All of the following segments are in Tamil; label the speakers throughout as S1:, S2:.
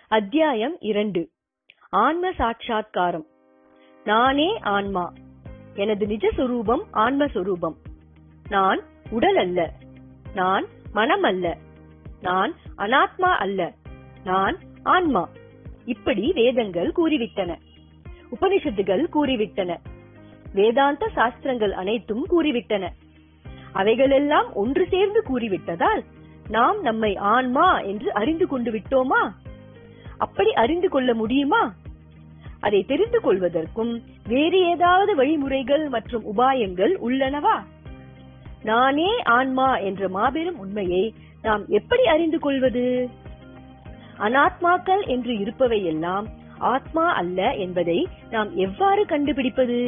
S1: அத்தியாயம் இரண்டு ஆன்ம சாட்சா்காரம் நானே ஆன்மா எனது நிஜ சொரூபம் ஆன்ம சொரூபம் நான் உடல் அல்ல நான் மனம் அல்ல நான் அனாத்மா அல்ல நான் ஆன்மா இப்படி வேதங்கள் கூறிவிட்டன உபனிஷத்துகள் கூறிவிட்டன வேதாந்த சாஸ்திரங்கள் அனைத்தும் கூறிவிட்டன அவைகளெல்லாம் ஒன்று சேர்ந்து கூறிவிட்டதால் நாம் நம்மை ஆன்மா என்று அறிந்து கொண்டு விட்டோமா அப்படி அறிந்து கொள்ள முடியுமா அதை தெரிந்து கொள்வதற்கும் வேறு ஏதாவது வழிமுறைகள் மற்றும் உபாயங்கள் உள்ளனவா நானே ஆன்மா என்ற மாபெரும் உண்மையை நாம் எப்படி அறிந்து கொள்வது அனாத்மாக்கள் என்று இருப்பவை எல்லாம் ஆத்மா அல்ல என்பதை நாம் எவ்வாறு கண்டுபிடிப்பது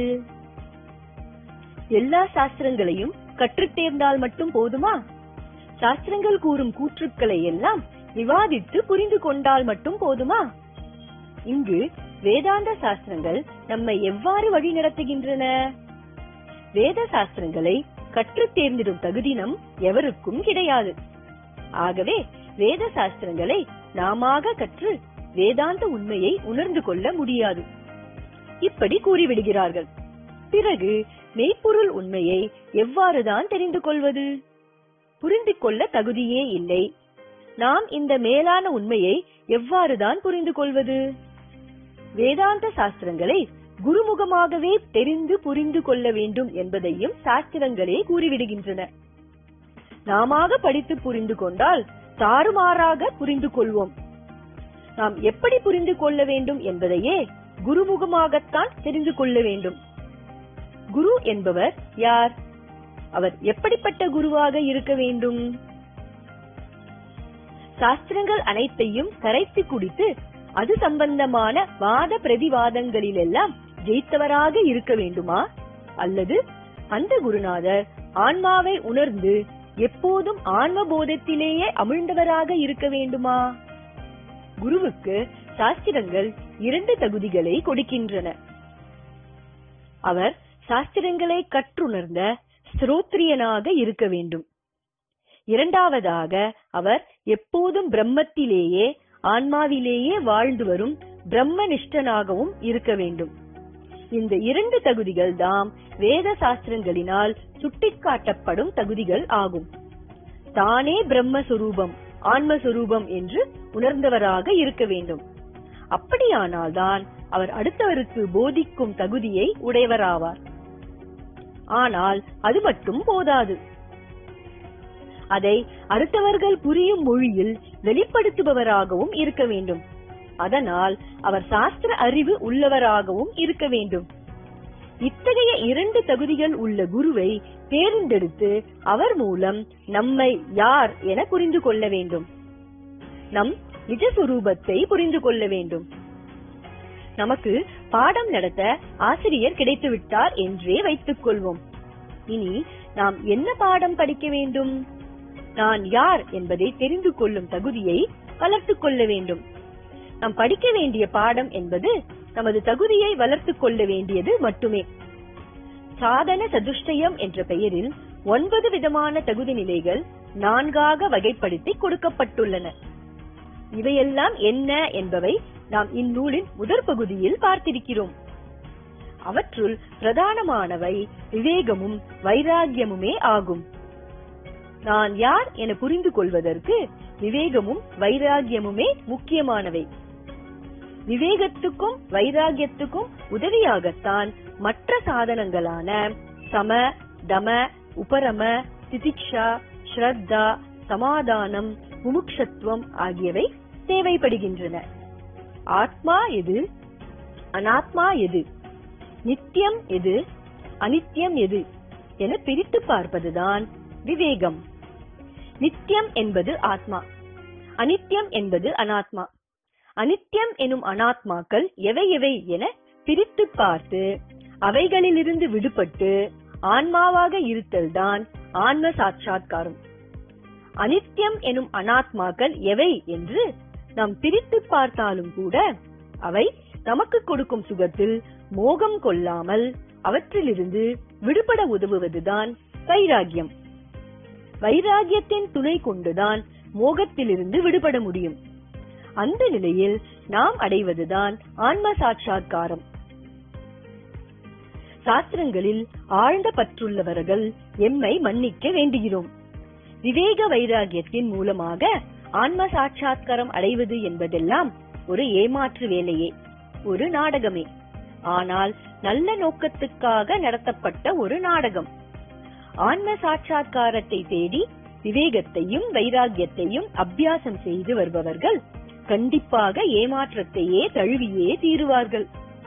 S1: எல்லா சாஸ்திரங்களையும் கற்றுத் தேர்ந்தால் மட்டும் போதுமா சாஸ்திரங்கள் கூறும் கூற்றுக்களை எல்லாம் விவாதித்து புரிந்து கொண்டால் மட்டும் போதுமா இங்கு வேதாந்த சாஸ்திரங்கள் நம்மை எவ்வாறு வழி நடத்துகின்றன வேத சாஸ்திரங்களை கற்றுத் தேர்ந்திடும் தகுதி நம் எவருக்கும் கிடையாது ஆகவே வேத சாஸ்திரங்களை நாமாக கற்று வேதாந்த உண்மையை உணர்ந்து கொள்ள முடியாது இப்படி கூறிவிடுகிறார்கள் பிறகு மெய்ப்பொருள் உண்மையை எவ்வாறுதான் தெரிந்து கொள்வது புரிந்து கொள்ள தகுதியே இல்லை நாம் இந்த மேலான உண்மையை எவ்வாறுதான் புரிந்து கொள்வது வேதாந்த சாஸ்திரங்களை குருமுகமாகவே தெரிந்து புரிந்து கொள்ள வேண்டும் என்பதையும் சாஸ்திரங்களே கூறிவிடுகின்றன நாமாக படித்து புரிந்து கொண்டால் தாறுமாறாக புரிந்து கொள்வோம் நாம் எப்படி புரிந்து கொள்ள வேண்டும் என்பதையே குருமுகமாகத்தான் தெரிந்து கொள்ள வேண்டும் குரு என்பவர் யார் அவர் எப்படிப்பட்ட குருவாக இருக்க வேண்டும் சாஸ்திரங்கள் அனைத்தையும் கரைத்து குடித்து அது சம்பந்தமான வாத பிரதிவாதங்களிலெல்லாம் ஜெயித்தவராக இருக்க வேண்டுமா அல்லது அந்த குருநாதர் ஆன்மாவை உணர்ந்து எப்போதும் ஆன்ம போதத்திலேயே அமிழ்ந்தவராக இருக்க வேண்டுமா குருவுக்கு சாஸ்திரங்கள் இரண்டு தகுதிகளை கொடுக்கின்றன அவர் சாஸ்திரங்களை கற்றுணர்ந்த ஸ்ரோத்ரியனாக இருக்க வேண்டும் இரண்டாவதாக அவர் எப்போதும் பிரம்மத்திலேயே ஆன்மாவிலேயே வாழ்ந்து வரும் பிரம்மனிஷ்டனாகவும் இருக்க வேண்டும் இந்த இரண்டு தகுதிகள் தாம் வேத சாஸ்திரங்களினால் சுட்டிக்காட்டப்படும் தகுதிகள் ஆகும் தானே பிரம்மஸ்வரூபம் ஆன்மஸ்வரூபம் என்று உணர்ந்தவராக இருக்க வேண்டும் அப்படியானால்தான் அவர் அடுத்தவருக்கு போதிக்கும் தகுதியை உடையவராவார் ஆனால் அது மட்டும் போதாது அதை அடுத்தவர்கள் புரியும் மொழியில் வெளிப்படுத்துபவராகவும் இருக்க வேண்டும் அதனால் அவர் சாஸ்திர அறிவு உள்ளவராகவும் இருக்க வேண்டும் இத்தகைய இரண்டு தகுதிகள் உள்ள குருவை தேர்ந்தெடுத்து அவர் மூலம் நம்மை யார் என புரிந்து கொள்ள வேண்டும் நம் நிஜஸ்வரூபத்தை புரிந்து கொள்ள வேண்டும் நமக்கு பாடம் நடத்த ஆசிரியர் கிடைத்துவிட்டார் என்றே வைத்துக் கொள்வோம் இனி நாம் என்ன பாடம் படிக்க வேண்டும் நான் யார் என்பதை தெரிந்து கொள்ளும் தகுதியை வளர்த்துக் கொள்ள வேண்டும் நாம் படிக்க வேண்டிய பாடம் என்பது நமது தகுதியை வளர்த்துக் கொள்ள வேண்டியது மட்டுமே சாதன சதுஷ்டயம் என்ற பெயரில் ஒன்பது விதமான தகுதி நிலைகள் நான்காக வகைப்படுத்தி கொடுக்கப்பட்டுள்ளன இவையெல்லாம் என்ன என்பவை நாம் இந்நூலின் முதற் பகுதியில் பார்த்திருக்கிறோம் அவற்றுள் பிரதானமானவை விவேகமும் வைராகியமுமே ஆகும் நான் யார் என புரிந்து கொள்வதற்கு விவேகமும் வைராகியமுமே முக்கியமானவை விவேகத்துக்கும் வைராகியத்துக்கும் உதவியாகத்தான் மற்ற சாதனங்களான சம தம உபரம திதிக்ஷா ஸ்ரத்தா சமாதானம் முமுக்ஷத்துவம் ஆகியவை தேவைப்படுகின்றன ஆத்மா எது அனாத்மா எது நித்தியம் எது அனித்தியம் எது என பிரித்து பார்ப்பதுதான் விவேகம் நித்தியம் என்பது ஆத்மா அனித்தியம் என்பது அனாத்மா அனித்தியம் எனும் அனாத்மாக்கள் எவை எவை என பிரித்து பார்த்து அவைகளிலிருந்து விடுபட்டு ஆன்மாவாக இருத்தல் தான் ஆன்ம சாட்சா்காரம் அனித்தியம் எனும் அனாத்மாக்கள் எவை என்று நாம் பிரித்து பார்த்தாலும் கூட அவை நமக்கு கொடுக்கும் சுகத்தில் மோகம் கொள்ளாமல் அவற்றிலிருந்து விடுபட உதவுவதுதான் வைராகியம் வைராகியத்தின் துணை கொண்டுதான் மோகத்திலிருந்து விடுபட முடியும் அந்த நிலையில் நாம் அடைவதுதான் ஆன்ம சாட்சா்காரம் சாஸ்திரங்களில் ஆழ்ந்த பற்றுள்ளவர்கள் எம்மை மன்னிக்க வேண்டுகிறோம் விவேக வைராகியத்தின் மூலமாக ஆன்ம சாட்சா்காரம் அடைவது என்பதெல்லாம் ஒரு ஏமாற்று வேலையே ஒரு நாடகமே ஆனால் நல்ல நோக்கத்துக்காக நடத்தப்பட்ட ஒரு நாடகம் ஆன்ம சாட்சா்காரத்தை தேடி விவேகத்தையும் வைராகியத்தையும் அபியாசம் செய்து வருபவர்கள் கண்டிப்பாக ஏமாற்றத்தையே தழுவியே தீருவார்கள்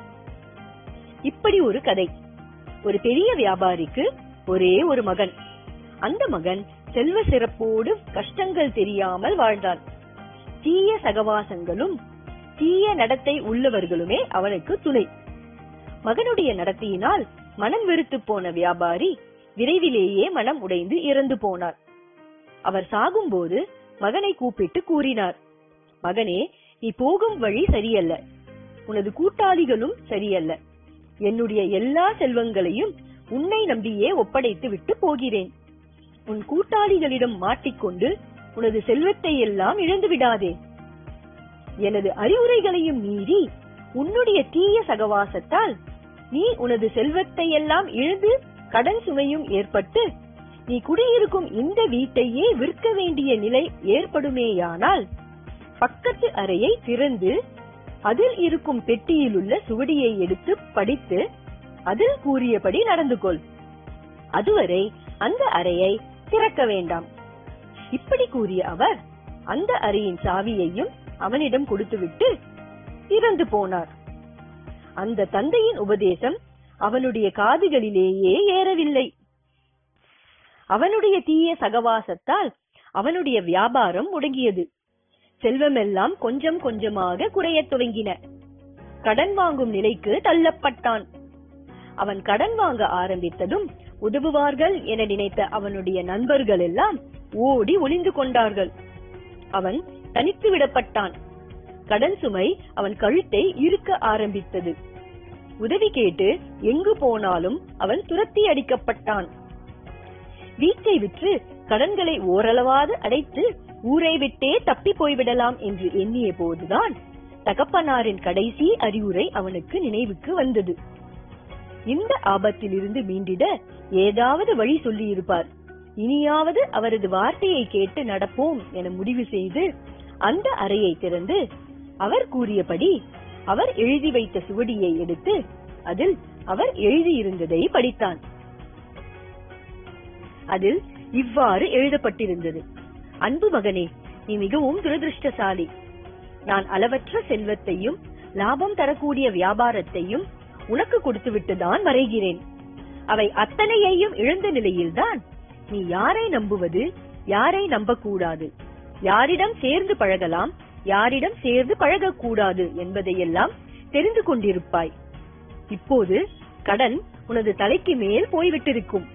S1: இப்படி ஒரு கதை ஒரு பெரிய வியாபாரிக்கு ஒரே ஒரு மகன் அந்த மகன் செல்வ சிறப்போடு கஷ்டங்கள் தெரியாமல் வாழ்ந்தான் தீய சகவாசங்களும் தீய நடத்தை உள்ளவர்களுமே அவனுக்கு துணை மகனுடைய நடத்தையினால் மனம் வெறுத்து போன வியாபாரி விரைவிலேயே மனம் உடைந்து இறந்து போனார் அவர் சாகும்போது மகனை கூப்பிட்டு கூறினார் மகனே நீ போகும் வழி சரியல்ல உனது கூட்டாளிகளும் சரியல்ல என்னுடைய எல்லா செல்வங்களையும் உன்னை நம்பியே ஒப்படைத்து விட்டு போகிறேன் உன் கூட்டாளிகளிடம் மாட்டிக்கொண்டு உனது செல்வத்தை எல்லாம் இழந்து விடாதே எனது அறிவுரைகளையும் மீறி உன்னுடைய தீய சகவாசத்தால் நீ உனது செல்வத்தை எல்லாம் இழந்து கடன் சுமையும் ஏற்பட்டு நீ குடியிருக்கும் இந்த வீட்டையே விற்க வேண்டிய நிலை ஏற்படுமேயானால் பக்கத்து அறையை திறந்து அதில் இருக்கும் பெட்டியில் உள்ள சுவடியை எடுத்து படித்து அதில் கூறியபடி நடந்து கொள் அதுவரை அந்த அறையை திறக்க வேண்டாம் இப்படி கூறிய அவர் அந்த அறையின் சாவியையும் அவனிடம் கொடுத்துவிட்டு இறந்து போனார் அந்த தந்தையின் உபதேசம் அவனுடைய காதுகளிலேயே ஏறவில்லை அவனுடைய தீய சகவாசத்தால் அவனுடைய வியாபாரம் முடங்கியது செல்வமெல்லாம் கொஞ்சம் கொஞ்சமாக குறையத் துவங்கின கடன் வாங்கும் நிலைக்கு தள்ளப்பட்டான் அவன் கடன் வாங்க ஆரம்பித்ததும் உதவுவார்கள் என நினைத்த அவனுடைய நண்பர்கள் எல்லாம் ஓடி ஒளிந்து கொண்டார்கள் அவன் தனித்து விடப்பட்டான் கடன் சுமை அவன் கழுத்தை இறுக்க ஆரம்பித்தது உதவி கேட்டு எங்கு போனாலும் அவன் துரத்தி அடிக்கப்பட்டான் வீட்டை விற்று கடன்களை ஓரளவாது அடைத்து ஊரை விட்டே தப்பி போய்விடலாம் என்று எண்ணிய போதுதான் தகப்பனாரின் கடைசி அறிவுரை அவனுக்கு நினைவுக்கு வந்தது இந்த ஆபத்திலிருந்து மீண்டிட ஏதாவது வழி சொல்லியிருப்பார் இனியாவது அவரது வார்த்தையை கேட்டு நடப்போம் என முடிவு செய்து அந்த அறையை திறந்து அவர் கூறியபடி அவர் எழுதி வைத்த சுவடியை எடுத்து அதில் அவர் எழுதியிருந்ததை படித்தான் அதில் இவ்வாறு எழுதப்பட்டிருந்தது அன்பு மகனே நீ மிகவும் துரதிருஷ்டசாலி நான் அளவற்ற செல்வத்தையும் லாபம் தரக்கூடிய வியாபாரத்தையும் உனக்கு கொடுத்துவிட்டு தான் மறைகிறேன் அவை அத்தனையையும் இழந்த நிலையில்தான் நீ யாரை நம்புவது யாரை நம்பக்கூடாது யாரிடம் சேர்ந்து பழகலாம் யாரிடம் சேர்ந்து பழகக்கூடாது என்பதையெல்லாம் தெரிந்து கொண்டிருப்பாய் இப்போது கடன் உனது தலைக்கு மேல் போய்விட்டிருக்கும்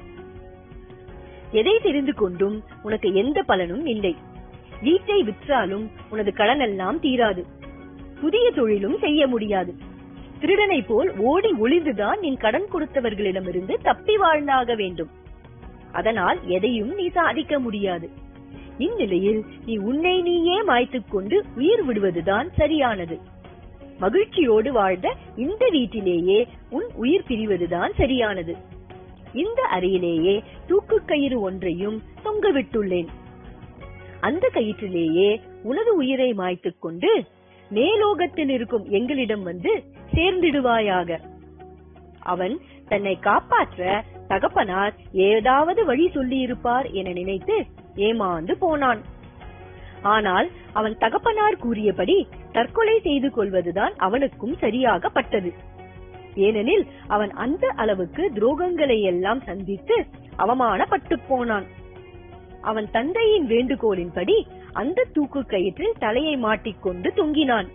S1: எதை தெரிந்து கொண்டும் உனக்கு எந்த பலனும் இல்லை வீட்டை விற்றாலும் உனது கடன் எல்லாம் தீராது புதிய தொழிலும் செய்ய முடியாது திருடனை போல் ஓடி ஒளிந்துதான் நீ கடன் கொடுத்தவர்களிடமிருந்து தப்பி வாழ்ந்தாக வேண்டும் அதனால் எதையும் நீ சாதிக்க முடியாது இந்நிலையில் நீ உன்னை நீயே மாய்த்துக் கொண்டு உயிர் விடுவதுதான் சரியானது மகிழ்ச்சியோடு வாழ்ந்த இந்த வீட்டிலேயே உன் உயிர் பிரிவதுதான் சரியானது இந்த அறையிலேயே தூக்கு கயிறு ஒன்றையும் தொங்கவிட்டுள்ளேன் அந்த கயிற்றிலேயே உனது உயிரை மாய்த்துக் கொண்டு மேலோகத்தில் இருக்கும் எங்களிடம் வந்து சேர்ந்திடுவாயாக அவன் தன்னை காப்பாற்ற தகப்பனார் ஏதாவது வழி சொல்லியிருப்பார் என நினைத்து ஏமாந்து போனான் ஆனால் அவன் தகப்பனார் கூறியபடி தற்கொலை செய்து கொள்வதுதான் அவனுக்கும் சரியாக பட்டது ஏனெனில் அவன் அந்த அளவுக்கு துரோகங்களை எல்லாம் சந்தித்து அவமானப்பட்டு போனான் அவன் தந்தையின் வேண்டுகோளின்படி அந்த தூக்கு கயிற்றில் தலையை மாட்டிக்கொண்டு தொங்கினான்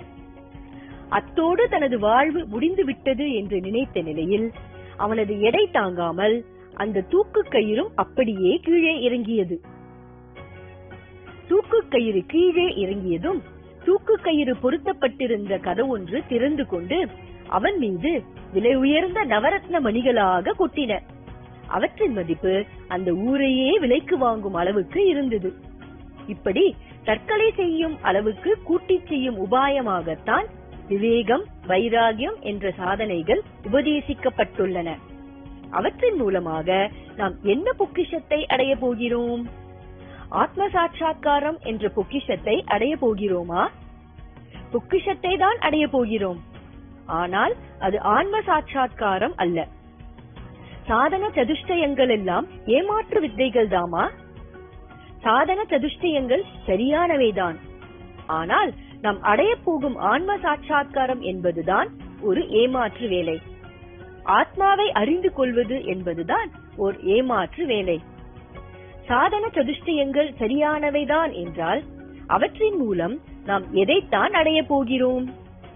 S1: அத்தோடு தனது வாழ்வு முடிந்து விட்டது என்று நினைத்த நிலையில் அவனது எடை தாங்காமல் அந்த தூக்கு கயிறும் அப்படியே கீழே இறங்கியது தூக்கு கயிறு கீழே இறங்கியதும் தூக்கு கயிறு பொருத்தப்பட்டிருந்த கதவொன்று திறந்து கொண்டு அவன் மீது விலை உயர்ந்த நவரத்ன மணிகளாக கொட்டின அவற்றின் மதிப்பு அந்த ஊரையே விலைக்கு வாங்கும் அளவுக்கு இருந்தது இப்படி தற்கொலை செய்யும் அளவுக்கு கூட்டிச் செய்யும் உபாயமாகத்தான் விவேகம் வைராகியம் என்ற சாதனைகள் உபதேசிக்கப்பட்டுள்ளன அவற்றின் மூலமாக நாம் என்ன பொக்கிஷத்தை அடைய போகிறோம் ஆத்ம சாட்சா்காரம் என்ற பொக்கிஷத்தை அடைய போகிறோமா பொக்கிஷத்தை தான் அடைய போகிறோம் ஆனால் அது ஆன்ம சாட்சா்காரம் அல்ல சாதன சதுஷ்டயங்கள் எல்லாம் ஏமாற்று வித்தைகள் தாமா சாதன சதுஷ்டயங்கள் சரியானவைதான் ஆனால் நாம் அடையப் போகும் ஆன்ம சாட்சா்காரம் என்பதுதான் ஒரு ஏமாற்று வேலை ஆத்மாவை அறிந்து கொள்வது என்பதுதான் ஓர் ஏமாற்று வேலை சாதன சதுஷ்டயங்கள் சரியானவைதான் என்றால் அவற்றின் மூலம் நாம் எதைத்தான் அடையப் போகிறோம்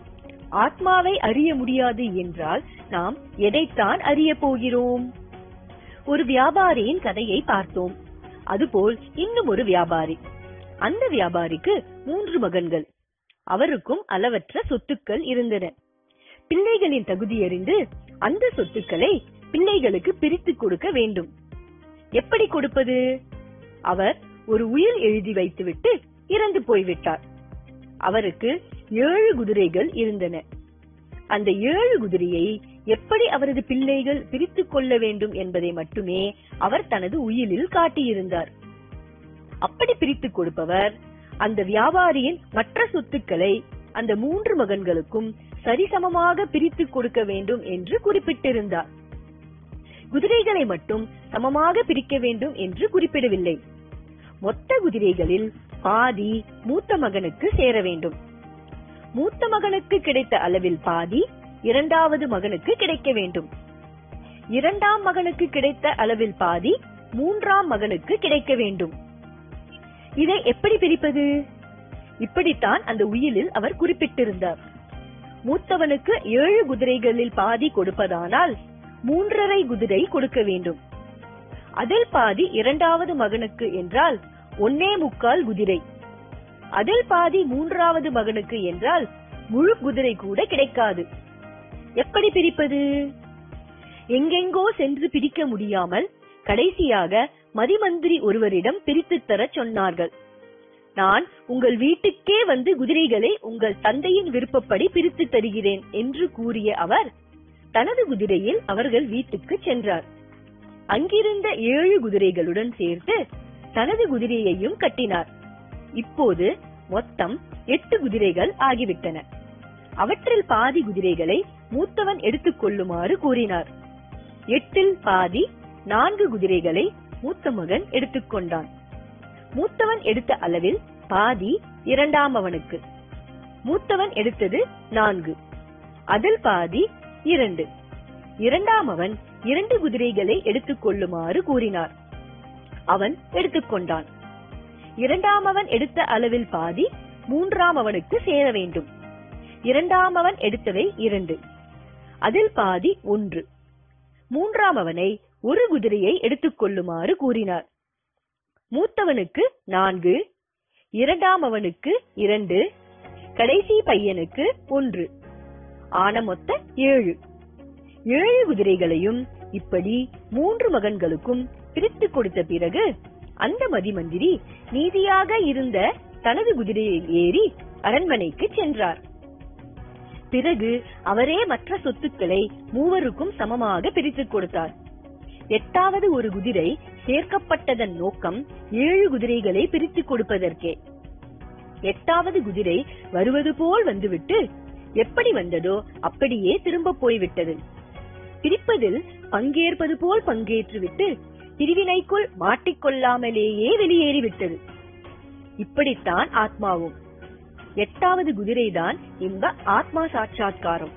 S1: ஆத்மாவை அறிய முடியாது என்றால் நாம் எதைத்தான் அறிய போகிறோம் ஒரு வியாபாரியின் கதையை பார்த்தோம் அதுபோல் இன்னும் ஒரு வியாபாரி அந்த வியாபாரிக்கு மூன்று மகன்கள் அவருக்கும் அளவற்ற சொத்துக்கள் இருந்தன பிள்ளைகளின் தகுதியறிந்து அந்த சொத்துக்களை பிள்ளைகளுக்கு பிரித்து கொடுக்க வேண்டும் எப்படி கொடுப்பது அவர் ஒரு உயில் எழுதி வைத்துவிட்டு இறந்து போய்விட்டார் அவருக்கு ஏழு குதிரைகள் இருந்தன அந்த ஏழு குதிரையை எப்படி அவரது பிள்ளைகள் பிரித்துக் கொள்ள வேண்டும் என்பதை மட்டுமே அவர் தனது உயிலில் காட்டியிருந்தார் அப்படி பிரித்துக் கொடுப்பவர் அந்த வியாபாரியின் மற்ற சொத்துக்களை அந்த மூன்று மகன்களுக்கும் சரிசமமாக பிரித்துக் கொடுக்க வேண்டும் என்று குறிப்பிட்டிருந்தார் குதிரைகளை மட்டும் சமமாக பிரிக்க வேண்டும் என்று குறிப்பிடவில்லை மொத்த குதிரைகளில் பாதி மூத்த மகனுக்கு சேர வேண்டும் மூத்த மகனுக்கு கிடைத்த அளவில் பாதி இரண்டாவது மகனுக்கு கிடைக்க வேண்டும் இரண்டாம் மகனுக்கு கிடைத்த அளவில் பாதி மூன்றாம் மகனுக்கு கிடைக்க வேண்டும் இதை எப்படி பிரிப்பது இப்படித்தான் அந்த உயிலில் அவர் குறிப்பிட்டிருந்தார் மூத்தவனுக்கு ஏழு குதிரைகளில் பாதி கொடுப்பதானால் மூன்றரை குதிரை கொடுக்க வேண்டும் அதில் பாதி இரண்டாவது மகனுக்கு என்றால் ஒன்னே முக்கால் குதிரை அதில் பாதி மூன்றாவது மகனுக்கு என்றால் முழு குதிரை கூட கிடைக்காது எப்படி பிரிப்பது எங்கெங்கோ சென்று பிரிக்க முடியாமல் கடைசியாக மதிமந்திரி ஒருவரிடம் பிரித்துத் தரச் சொன்னார்கள் நான் உங்கள் வீட்டுக்கே வந்து குதிரைகளை உங்கள் தந்தையின் விருப்பப்படி பிரித்து தருகிறேன் என்று கூறிய அவர் தனது குதிரையில் அவர்கள் வீட்டுக்கு சென்றார் அங்கிருந்த ஏழு குதிரைகளுடன் சேர்த்து தனது குதிரையையும் கட்டினார் இப்போது மொத்தம் எட்டு குதிரைகள் ஆகிவிட்டன அவற்றில் பாதி குதிரைகளை மூத்தவன் எடுத்துக் கொள்ளுமாறு கூறினார் எட்டில் பாதி நான்கு குதிரைகளை மூத்த மகன் எடுத்துக்கொண்டான் மூத்தவன் எடுத்த அளவில் பாதி இரண்டாம் அவனுக்கு மூத்தவன் எடுத்தது நான்கு அதில் பாதி இரண்டு இரண்டாம் அவன் இரண்டு குதிரைகளை எடுத்துக் கொள்ளுமாறு கூறினார் அவன் எடுத்துக்கொண்டான் இரண்டாம் அவன் எடுத்த அளவில் பாதி மூன்றாம் அவனுக்கு சேர வேண்டும் இரண்டாம் அவன் எடுத்தவை இரண்டு அதில் பாதி ஒன்று மூன்றாம் அவனை ஒரு குதிரையை எடுத்துக் கொள்ளுமாறு கூறினார் மூத்தவனுக்கு நான்கு இரண்டாம் அவனுக்கு இரண்டு கடைசி பையனுக்கு ஒன்று ஆன மொத்த ஏழு ஏழு குதிரைகளையும் இப்படி மூன்று மகன்களுக்கும் பிரித்து கொடுத்த பிறகு அந்த மதிமந்திரி நீதியாக இருந்த தனது குதிரையில் ஏறி அரண்மனைக்கு சென்றார் பிறகு அவரே மற்ற சொத்துக்களை மூவருக்கும் சமமாக பிரித்துக் கொடுத்தார் எட்டாவது ஒரு குதிரை சேர்க்கப்பட்டதன் நோக்கம் ஏழு குதிரைகளை பிரித்துக் கொடுப்பதற்கே எட்டாவது குதிரை வருவது போல் வந்துவிட்டு எப்படி வந்ததோ அப்படியே திரும்ப போய்விட்டது பிரிப்பதில் பங்கேற்பது போல் பங்கேற்றுவிட்டு பிரிவினைக்குள் மாட்டிக்கொள்ளாமலேயே வெளியேறிவிட்டது இப்படித்தான் ஆத்மாவும் எட்டாவது குதிரைதான் இந்த ஆத்மா சாட்சா்காரம்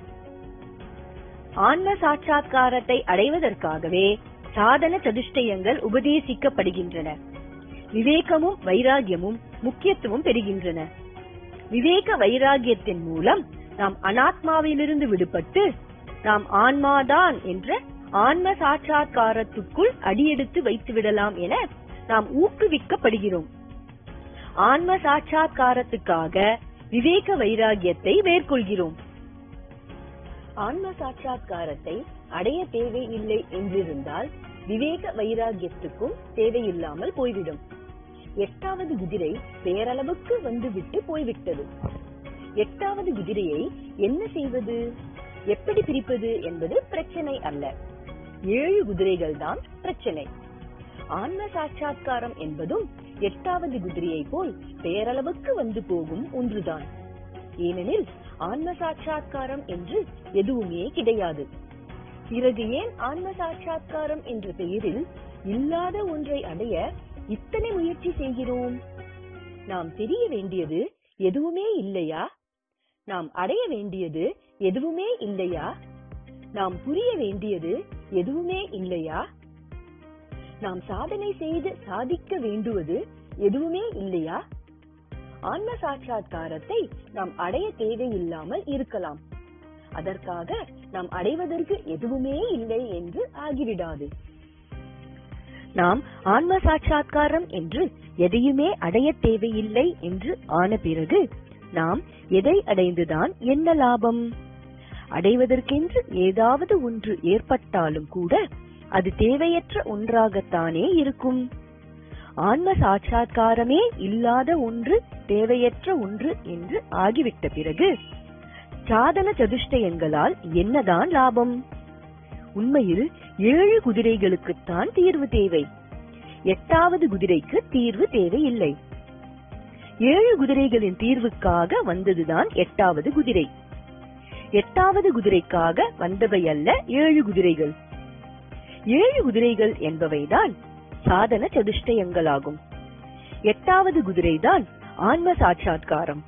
S1: ஆன்ம சாட்சா்காரத்தை அடைவதற்காகவே சாதன சதுஷ்டயங்கள் உபதேசிக்கப்படுகின்றன விவேகமும் வைராகியமும் முக்கியத்துவம் பெறுகின்றன விவேக வைராகியத்தின் மூலம் நாம் அனாத்மாவிலிருந்து விடுபட்டு நாம் ஆன்மாதான் என்ற ஆன்ம சாட்சா்காரத்துக்குள் அடியெடுத்து வைத்து விடலாம் என நாம் ஊக்குவிக்கப்படுகிறோம் ஆன்ம சாட்சா்காரத்துக்காக விவேக வைராகியத்தை மேற்கொள்கிறோம் ஆன்ம சாட்சா்காரத்தை அடைய தேவையில்லை என்றிருந்தால் விவேக வைராகியத்துக்கும் தேவையில்லாமல் போய்விடும் எட்டாவது குதிரை பேரளவுக்கு வந்து விட்டு போய்விட்டது எட்டாவது குதிரையை என்ன செய்வது எப்படி பிரிப்பது என்பது பிரச்சனை அல்ல ஏழு குதிரைகள் தான் பிரச்சனை ஆன்ம சாட்சா்காரம் என்பதும் எட்டாவது குதிரையை போல் பேரளவுக்கு வந்து போகும் ஒன்றுதான் ஏனெனில் ஆன்ம சாட்சா்காரம் என்று எதுவுமே கிடையாது பிறகு ஏன் ஆன்ம சாட்சா்காரம் என்ற பெயரில் இல்லாத ஒன்றை அடைய இத்தனை முயற்சி செய்கிறோம் நாம் தெரிய வேண்டியது எதுவுமே இல்லையா நாம் அடைய வேண்டியது எதுவுமே இல்லையா நாம் புரிய வேண்டியது எதுவுமே இல்லையா நாம் சாதனை செய்து சாதிக்க வேண்டுவது எதுவுமே இல்லையா ஆன்ம சாட்சா்காரத்தை நாம் அடைய தேவையில்லாமல் இருக்கலாம் அதற்காக நாம் அடைவதற்கு எதுவுமே இல்லை என்று ஆகிவிடாது நாம் ஆன்ம சாட்சா்காரம் என்று எதையுமே அடைய தேவையில்லை என்று ஆன பிறகு நாம் எதை அடைந்துதான் என்ன லாபம் அடைவதற்கென்று ஏதாவது ஒன்று ஏற்பட்டாலும் கூட அது தேவையற்ற ஒன்றாகத்தானே இருக்கும் ஆன்ம சாட்சா்காரமே இல்லாத ஒன்று தேவையற்ற ஒன்று என்று ஆகிவிட்ட பிறகு சாதன சதுஷ்டயங்களால் என்னதான் லாபம் உண்மையில் ஏழு குதிரைகளுக்குத்தான் தீர்வு தேவை எட்டாவது குதிரைக்கு தீர்வு தேவையில்லை ஏழு குதிரைகளின் தீர்வுக்காக வந்ததுதான் எட்டாவது குதிரை எட்டாவது குதிரைக்காக வந்தவை அல்ல ஏழு குதிரைகள் ஏழு குதிரைகள் என்பவைதான் சாதன சதுஷ்டயங்களாகும் எட்டாவது குதிரைதான் ஆன்ம சாட்சா்காரம்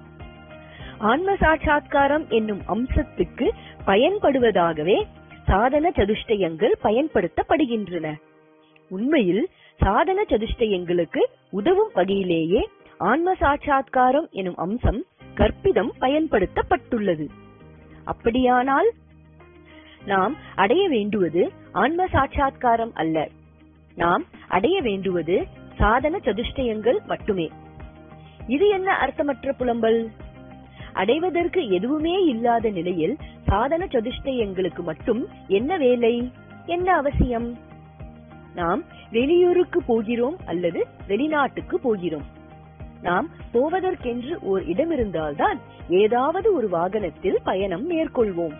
S1: ஆன்ம சாட்சா்காரம் என்னும் அம்சத்துக்கு பயன்படுவதாகவே சாதன சதுஷ்டயங்கள் பயன்படுத்தப்படுகின்றன உண்மையில் சாதன சதுஷ்டயங்களுக்கு உதவும் வகையிலேயே ஆன்ம சாட்சா்காரம் எனும் அம்சம் கற்பிதம் பயன்படுத்தப்பட்டுள்ளது அப்படியானால் நாம் அடைய வேண்டுவது ஆன்ம சாட்சா்காரம் அல்ல நாம் அடைய வேண்டுவது சாதன சதுஷ்டயங்கள் மட்டுமே இது என்ன அர்த்தமற்ற புலம்பல் அடைவதற்கு எதுவுமே இல்லாத நிலையில் சாதன சதுஷ்டயங்களுக்கு மட்டும் என்ன வேலை என்ன அவசியம் நாம் வெளியூருக்கு போகிறோம் அல்லது வெளிநாட்டுக்கு போகிறோம் நாம் போவதற்கென்று ஓர் இடம் இருந்தால்தான் ஏதாவது ஒரு வாகனத்தில் பயணம் மேற்கொள்வோம்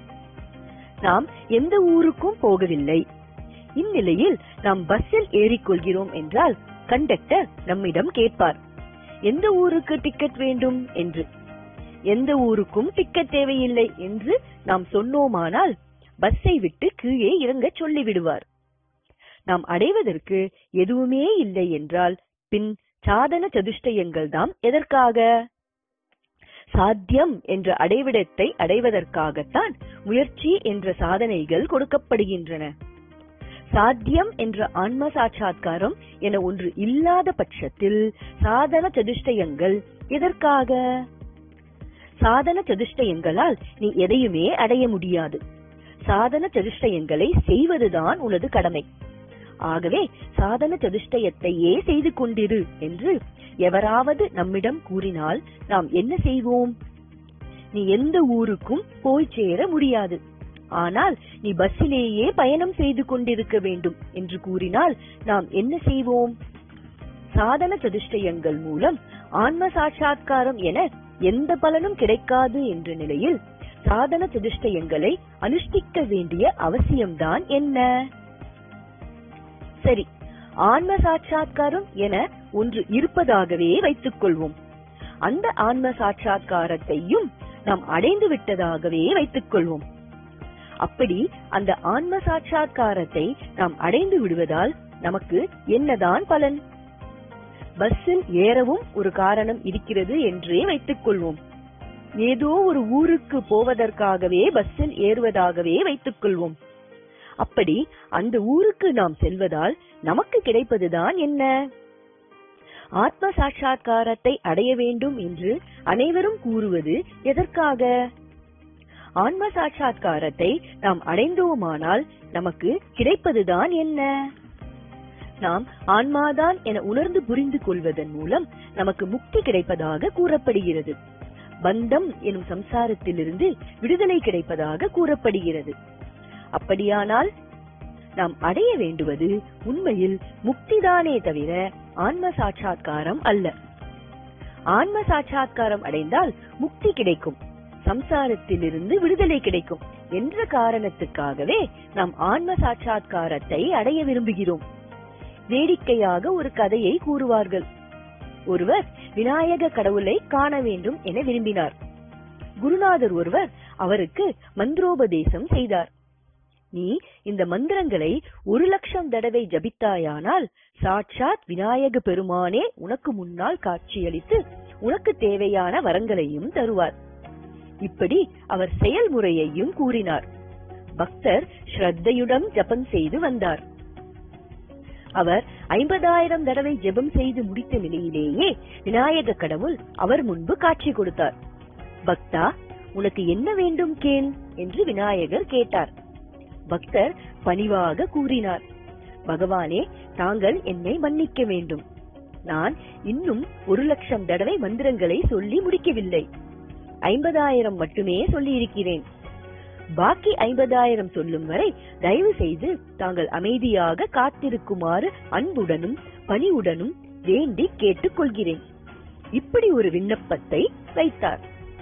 S1: நாம் எந்த ஊருக்கும் போகவில்லை இந்நிலையில் நாம் பஸ்ஸில் ஏறிக்கொள்கிறோம் என்றால் கண்டக்டர் நம்மிடம் கேட்பார் எந்த ஊருக்கு டிக்கெட் வேண்டும் என்று எந்த ஊருக்கும் டிக்கெட் தேவையில்லை என்று நாம் சொன்னோமானால் பஸ்ஸை விட்டு கீழே இறங்க சொல்லிவிடுவார் நாம் அடைவதற்கு எதுவுமே இல்லை என்றால் பின் சாதன சதுஷ்டயங்கள் தாம் எதற்காக சாத்தியம் என்ற அடைவிடத்தை அடைவதற்காகத்தான் முயற்சி என்ற சாதனைகள் கொடுக்கப்படுகின்றன சாத்தியம் என்ற ஆன்ம சாட்சா்காரம் என ஒன்று இல்லாத பட்சத்தில் சாதன சதுஷ்டயங்கள் எதற்காக சாதன சதுஷ்டயங்களால் நீ எதையுமே அடைய முடியாது சாதன சதுஷ்டயங்களை செய்வதுதான் உனது கடமை ஆகவே சாதன சதுஷ்டயத்தையே செய்து கொண்டிரு என்று எவராவது நம்மிடம் கூறினால் நாம் என்ன செய்வோம் நீ எந்த ஊருக்கும் போய் சேர முடியாது ஆனால் நீ பஸ்ஸிலேயே பயணம் செய்து கொண்டிருக்க வேண்டும் என்று கூறினால் நாம் என்ன செய்வோம் சாதன சதுஷ்டயங்கள் மூலம் ஆன்ம சாட்சா்காரம் என எந்த பலனும் கிடைக்காது என்ற நிலையில் சாதன சதுஷ்டயங்களை அனுஷ்டிக்க வேண்டிய அவசியம்தான் என்ன சரி ஆன்ம சாட்சா்காரம் என ஒன்று இருப்பதாகவே வைத்துக் கொள்வோம் அந்த ஆன்ம சாட்சா்காரத்தையும் நாம் அடைந்து விட்டதாகவே வைத்துக் கொள்வோம் அப்படி அந்த ஆன்ம சாட்சா்காரத்தை நாம் அடைந்து விடுவதால் நமக்கு என்னதான் பலன் பஸ்ஸில் ஏறவும் ஒரு காரணம் இருக்கிறது என்றே வைத்துக் கொள்வோம் ஏதோ ஒரு ஊருக்கு போவதற்காகவே பஸ்ஸில் ஏறுவதாகவே வைத்துக் கொள்வோம் அப்படி அந்த ஊருக்கு நாம் செல்வதால் நமக்கு கிடைப்பதுதான் என்ன ஆத்ம சாட்சா்காரத்தை அடைய வேண்டும் என்று அனைவரும் கூறுவது எதற்காக ஆன்ம சாட்சா்காரத்தை நாம் அடைந்தோமானால் நமக்கு கிடைப்பதுதான் என்ன நாம் ஆன்மாதான் என உணர்ந்து புரிந்து கொள்வதன் மூலம் நமக்கு முக்தி கிடைப்பதாக கூறப்படுகிறது பந்தம் எனும் சம்சாரத்திலிருந்து விடுதலை கிடைப்பதாக கூறப்படுகிறது அப்படியானால் நாம் அடைய வேண்டுவது உண்மையில் முக்திதானே தவிர ஆன்ம சாட்சா்காரம் அல்ல ஆன்ம சாட்சா்காரம் அடைந்தால் முக்தி கிடைக்கும் சம்சாரத்திலிருந்து விடுதலை கிடைக்கும் என்ற காரணத்துக்காகவே நாம் ஆன்ம சாட்சா்காரத்தை அடைய விரும்புகிறோம் வேடிக்கையாக ஒரு கதையை கூறுவார்கள் ஒருவர் விநாயக கடவுளை காண வேண்டும் என விரும்பினார் குருநாதர் ஒருவர் அவருக்கு மந்திரோபதேசம் செய்தார் நீ இந்த மந்திரங்களை ஒரு லட்சம் தடவை ஜபித்தாயானால் சாட்சாத் விநாயக பெருமானே உனக்கு முன்னால் காட்சியளித்து உனக்கு தேவையான வரங்களையும் தருவார் இப்படி அவர் செயல்முறையையும் கூறினார் பக்தர் ஸ்ரத்தையுடன் ஜபம் செய்து வந்தார் அவர் ஐம்பதாயிரம் தடவை ஜெபம் செய்து முடித்த நிலையிலேயே விநாயக கடவுள் அவர் முன்பு காட்சி கொடுத்தார் பக்தா உனக்கு என்ன வேண்டும் கேள் என்று விநாயகர் கேட்டார் பக்தர் பணிவாக கூறினார் பகவானே தாங்கள் என்னை மன்னிக்க வேண்டும் நான் இன்னும் ஒரு லட்சம் தடவை மந்திரங்களை சொல்லி முடிக்கவில்லை ஐம்பதாயிரம் மட்டுமே சொல்லி இருக்கிறேன் பாக்கி ஐம்பதாயிரம் சொல்லும் வரை தயவு செய்து தாங்கள் அமைதியாக காத்திருக்குமாறு அன்புடனும் பணிவுடனும் வேண்டி கேட்டுக் கொள்கிறேன் இப்படி ஒரு விண்ணப்பத்தை வைத்தார்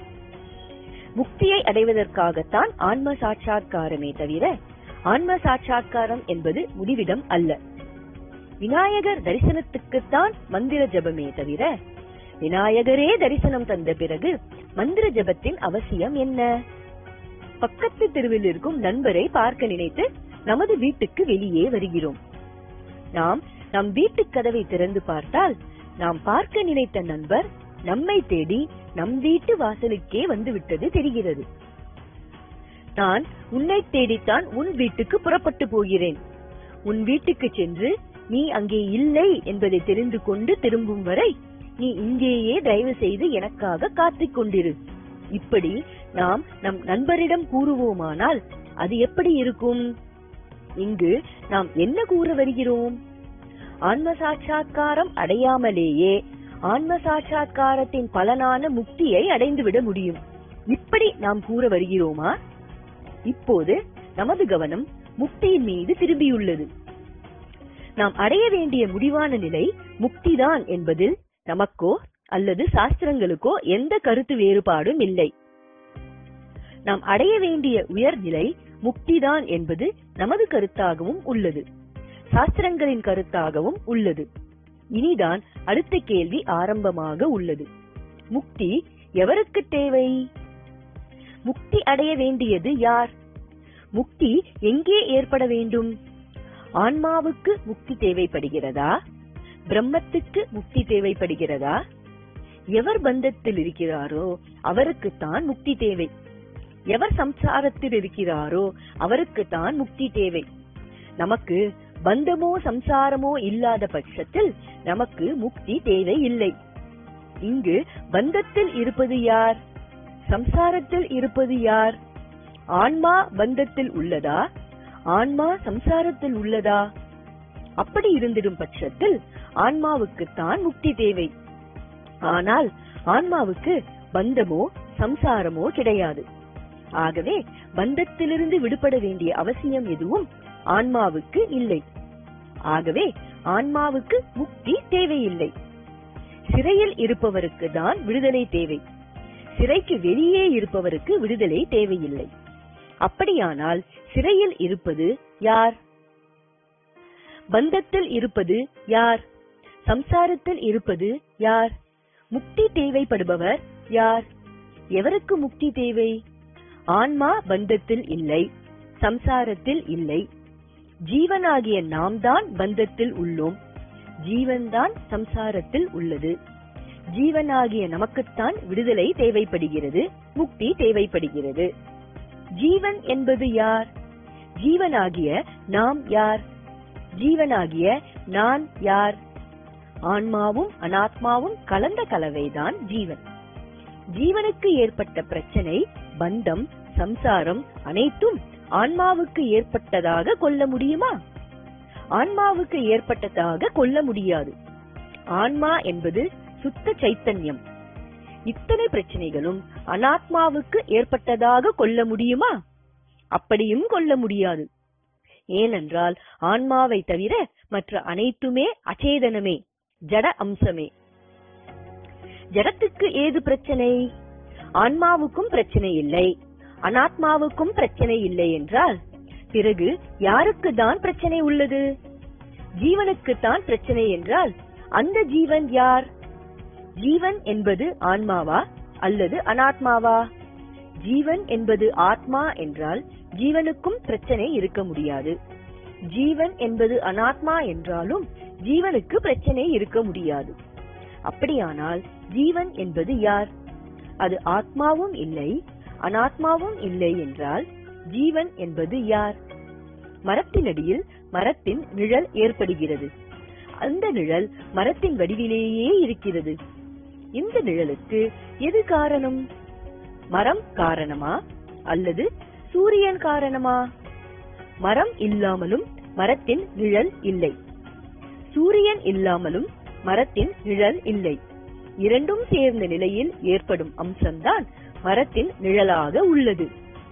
S1: முக்தியை அடைவதற்காகத்தான் ஆன்ம சாட்சா்காரமே தவிர ஆன்ம சாட்சா்காரம் என்பது முடிவிடம் அல்ல விநாயகர் தரிசனத்துக்குத்தான் மந்திர ஜபமே தவிர விநாயகரே தரிசனம் தந்த பிறகு மந்திர ஜபத்தின் அவசியம் என்ன பக்கத்து தெருவில் இருக்கும் நண்பரை பார்க்க நினைத்து நமது வீட்டுக்கு வெளியே வருகிறோம் நாம் நம் வீட்டு கதவை திறந்து பார்த்தால் நாம் பார்க்க நினைத்த நண்பர் நம்மை தேடி நம் வீட்டு வாசலுக்கே வந்து விட்டது தெரிகிறது நான் உன்னை தேடித்தான் உன் வீட்டுக்கு புறப்பட்டு போகிறேன் உன் வீட்டுக்கு சென்று நீ அங்கே இல்லை என்பதை தெரிந்து கொண்டு திரும்பும் வரை நீ இங்கேயே தயவு செய்து எனக்காக காத்துக் கொண்டிரு இப்படி நாம் நம் நண்பரிடம் கூறுவோமானால் அது எப்படி இருக்கும் இங்கு நாம் என்ன கூற வருகிறோம் ஆன்ம சாட்சா்காரம் அடையாமலேயே ஆன்ம சாட்சா்காரத்தின் பலனான முக்தியை அடைந்துவிட முடியும் இப்படி நாம் கூற வருகிறோமா இப்போது நமது கவனம் முக்தியின் மீது திரும்பியுள்ளது நாம் அடைய வேண்டிய முடிவான நிலை முக்திதான் என்பதில் நமக்கோ அல்லது சாஸ்திரங்களுக்கோ எந்த கருத்து வேறுபாடும் இல்லை நாம் அடைய வேண்டிய உயர்நிலை முக்திதான் என்பது நமது கருத்தாகவும் உள்ளது சாஸ்திரங்களின் கருத்தாகவும் உள்ளது இனிதான் அடுத்த கேள்வி ஆரம்பமாக உள்ளது முக்தி எவருக்கு தேவை முக்தி அடைய வேண்டியது யார் முக்தி எங்கே ஏற்பட வேண்டும் ஆன்மாவுக்கு முக்தி தேவைப்படுகிறதா பிரம்மத்துக்கு முக்தி தேவைப்படுகிறதா எவர் பந்தத்தில் இருக்கிறாரோ அவருக்குத்தான் முக்தி தேவை எவர் சம்சாரத்தில் இருக்கிறாரோ அவருக்குத்தான் முக்தி தேவை நமக்கு பந்தமோ சம்சாரமோ இல்லாத பட்சத்தில் நமக்கு முக்தி தேவை இல்லை இங்கு பந்தத்தில் இருப்பது யார் சம்சாரத்தில் இருப்பது யார் ஆன்மா பந்தத்தில் உள்ளதா ஆன்மா சம்சாரத்தில் உள்ளதா அப்படி இருந்திடும் பட்சத்தில் ஆன்மாவுக்குத்தான் முக்தி தேவை ஆனால் ஆன்மாவுக்கு பந்தமோ சம்சாரமோ கிடையாது ஆகவே பந்தத்திலிருந்து விடுபட வேண்டிய அவசியம் எதுவும் ஆன்மாவுக்கு இல்லை ஆகவே ஆன்மாவுக்கு முக்தி தேவையில்லை சிறையில் இருப்பவருக்கு தான் விடுதலை தேவை சிறைக்கு வெளியே இருப்பவருக்கு விடுதலை தேவையில்லை அப்படியானால் சிறையில் இருப்பது யார் பந்தத்தில் இருப்பது யார் சம்சாரத்தில் இருப்பது யார் முக்தி தேவைப்படுபவர் யார் எவருக்கு முக்தி தேவை ஆன்மா பந்தத்தில் இல்லை சம்சாரத்தில் இல்லை ஜீவனாகிய நாம் தான் பந்தத்தில் உள்ளோம் ஜீவன்தான் சம்சாரத்தில் உள்ளது ஜீவனாகிய நமக்குத்தான் விடுதலை தேவைப்படுகிறது முக்தி தேவைப்படுகிறது ஜீவன் என்பது யார் ஜீவனாகிய நாம் யார் ஜீவனாகிய நான் யார் ஆன்மாவும் அனாத்மாவும் கலந்த கலவைதான் ஜீவன் ஜீவனுக்கு ஏற்பட்ட பிரச்சனை பந்தம் சம்சாரம் அனைத்தும் ஆன்மாவுக்கு ஏற்பட்டதாக கொள்ள முடியுமா ஆன்மாவுக்கு ஏற்பட்டதாக கொள்ள முடியாது ஆன்மா என்பது சுத்த சைத்தன்யம் இத்தனை பிரச்சனைகளும் அனாத்மாவுக்கு ஏற்பட்டதாக கொள்ள முடியுமா அப்படியும் கொள்ள முடியாது ஏனென்றால் ஆன்மாவை தவிர மற்ற அனைத்துமே அச்சேதனமே ஜட அம்சமே ஜடத்துக்கு ஏது பிரச்சனை ஆன்மாவுக்கும் பிரச்சனை இல்லை அனாத்மாவுக்கும் பிரச்சனை இல்லை என்றால் பிறகு யாருக்கு தான் பிரச்சனை உள்ளது ஜீவனுக்கு தான் பிரச்சனை என்றால் அந்த ஜீவன் யார் ஜீவன் என்பது ஆன்மாவா அல்லது அனாத்மாவா ஜீவன் என்பது ஆத்மா என்றால் ஜீவனுக்கும் பிரச்சனை இருக்க முடியாது ஜீவன் என்பது அனாத்மா என்றாலும் ஜீவனுக்கு பிரச்சனை இருக்க முடியாது அப்படியானால் ஜீவன் என்பது யார் அது ஆத்மாவும் இல்லை அனாத்மாவும் இல்லை என்றால் ஜீவன் என்பது யார் மரத்தினடியில் மரத்தின் நிழல் ஏற்படுகிறது அந்த நிழல் மரத்தின் வடிவிலேயே இருக்கிறது இந்த நிழலுக்கு எது காரணம் மரம் காரணமா அல்லது சூரியன் காரணமா மரம் இல்லாமலும் மரத்தின் நிழல் இல்லை சூரியன் இல்லாமலும் மரத்தின் நிழல் இல்லை இரண்டும் சேர்ந்த நிலையில் ஏற்படும் அம்சம்தான் மரத்தின் நிழலாக உள்ளது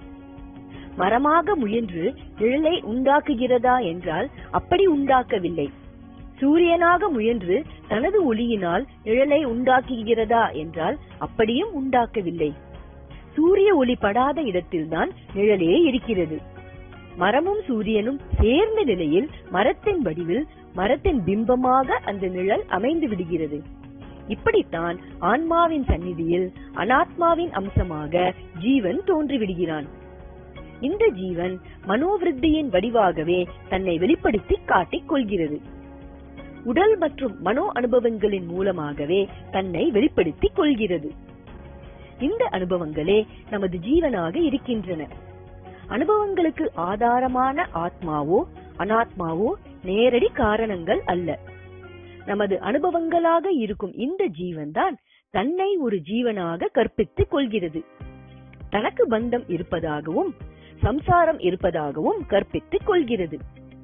S1: மரமாக முயன்று நிழலை உண்டாக்குகிறதா என்றால் அப்படி உண்டாக்கவில்லை சூரியனாக முயன்று தனது ஒளியினால் நிழலை உண்டாக்குகிறதா என்றால் அப்படியும் உண்டாக்கவில்லை சூரிய ஒளி படாத இடத்தில்தான் நிழலே இருக்கிறது மரமும் சூரியனும் சேர்ந்த நிலையில் மரத்தின் வடிவில் மரத்தின் பிம்பமாக அந்த நிழல் அமைந்து விடுகிறது இப்படித்தான் ஆன்மாவின் சந்நிதியில் அனாத்மாவின் அம்சமாக ஜீவன் தோன்றிவிடுகிறான் இந்த ஜீவன் மனோவிருத்தியின் வடிவாகவே தன்னை வெளிப்படுத்தி காட்டிக் கொள்கிறது உடல் மற்றும் மனோ அனுபவங்களின் மூலமாகவே தன்னை வெளிப்படுத்திக் கொள்கிறது இந்த அனுபவங்களே நமது ஜீவனாக இருக்கின்றன அனுபவங்களுக்கு ஆதாரமான ஆத்மாவோ அனாத்மாவோ நேரடி காரணங்கள் அல்ல நமது அனுபவங்களாக இருக்கும் இந்த ஜீவன்தான் தன்னை ஒரு ஜீவனாக கற்பித்துக் கொள்கிறது தனக்கு பந்தம் இருப்பதாகவும் சம்சாரம் இருப்பதாகவும் கற்பித்துக் கொள்கிறது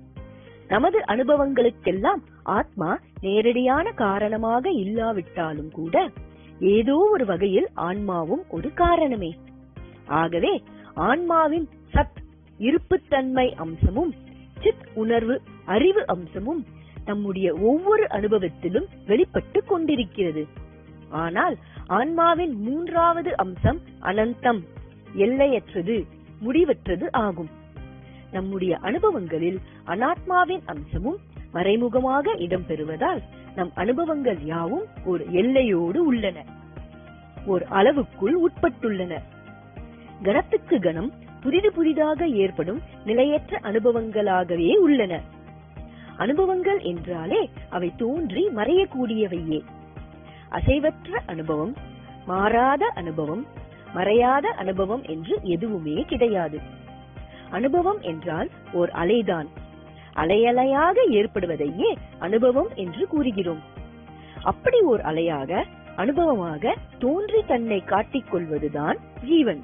S1: நமது அனுபவங்களுக்கெல்லாம் ஆத்மா நேரடியான காரணமாக இல்லாவிட்டாலும் கூட ஏதோ ஒரு வகையில் ஆன்மாவும் ஒரு காரணமே ஆகவே ஆன்மாவின் சத் இருப்புத்தன்மை அம்சமும் சித் உணர்வு அறிவு அம்சமும் நம்முடைய ஒவ்வொரு அனுபவத்திலும் வெளிப்பட்டு கொண்டிருக்கிறது ஆனால் ஆன்மாவின் மூன்றாவது அம்சம் அனந்தம் எல்லையற்றது முடிவற்றது ஆகும் நம்முடைய அனுபவங்களில் அனாத்மாவின் அம்சமும் மறைமுகமாக இடம்பெறுவதால் நம் அனுபவங்கள் யாவும் ஒரு எல்லையோடு உள்ளன ஒரு அளவுக்குள் உட்பட்டுள்ளன கணத்துக்கு கணம் புதிது புதிதாக ஏற்படும் நிலையற்ற அனுபவங்களாகவே உள்ளன அனுபவங்கள் என்றாலே அவை தோன்றி மறையக்கூடியவையே அசைவற்ற அனுபவம் மாறாத அனுபவம் மறையாத அனுபவம் என்று எதுவுமே கிடையாது அனுபவம் என்றால் ஓர் அலைதான் அலையலையாக ஏற்படுவதையே அனுபவம் என்று கூறுகிறோம் அப்படி ஓர் அலையாக அனுபவமாக தோன்றி தன்னை காட்டிக் கொள்வதுதான் ஜீவன்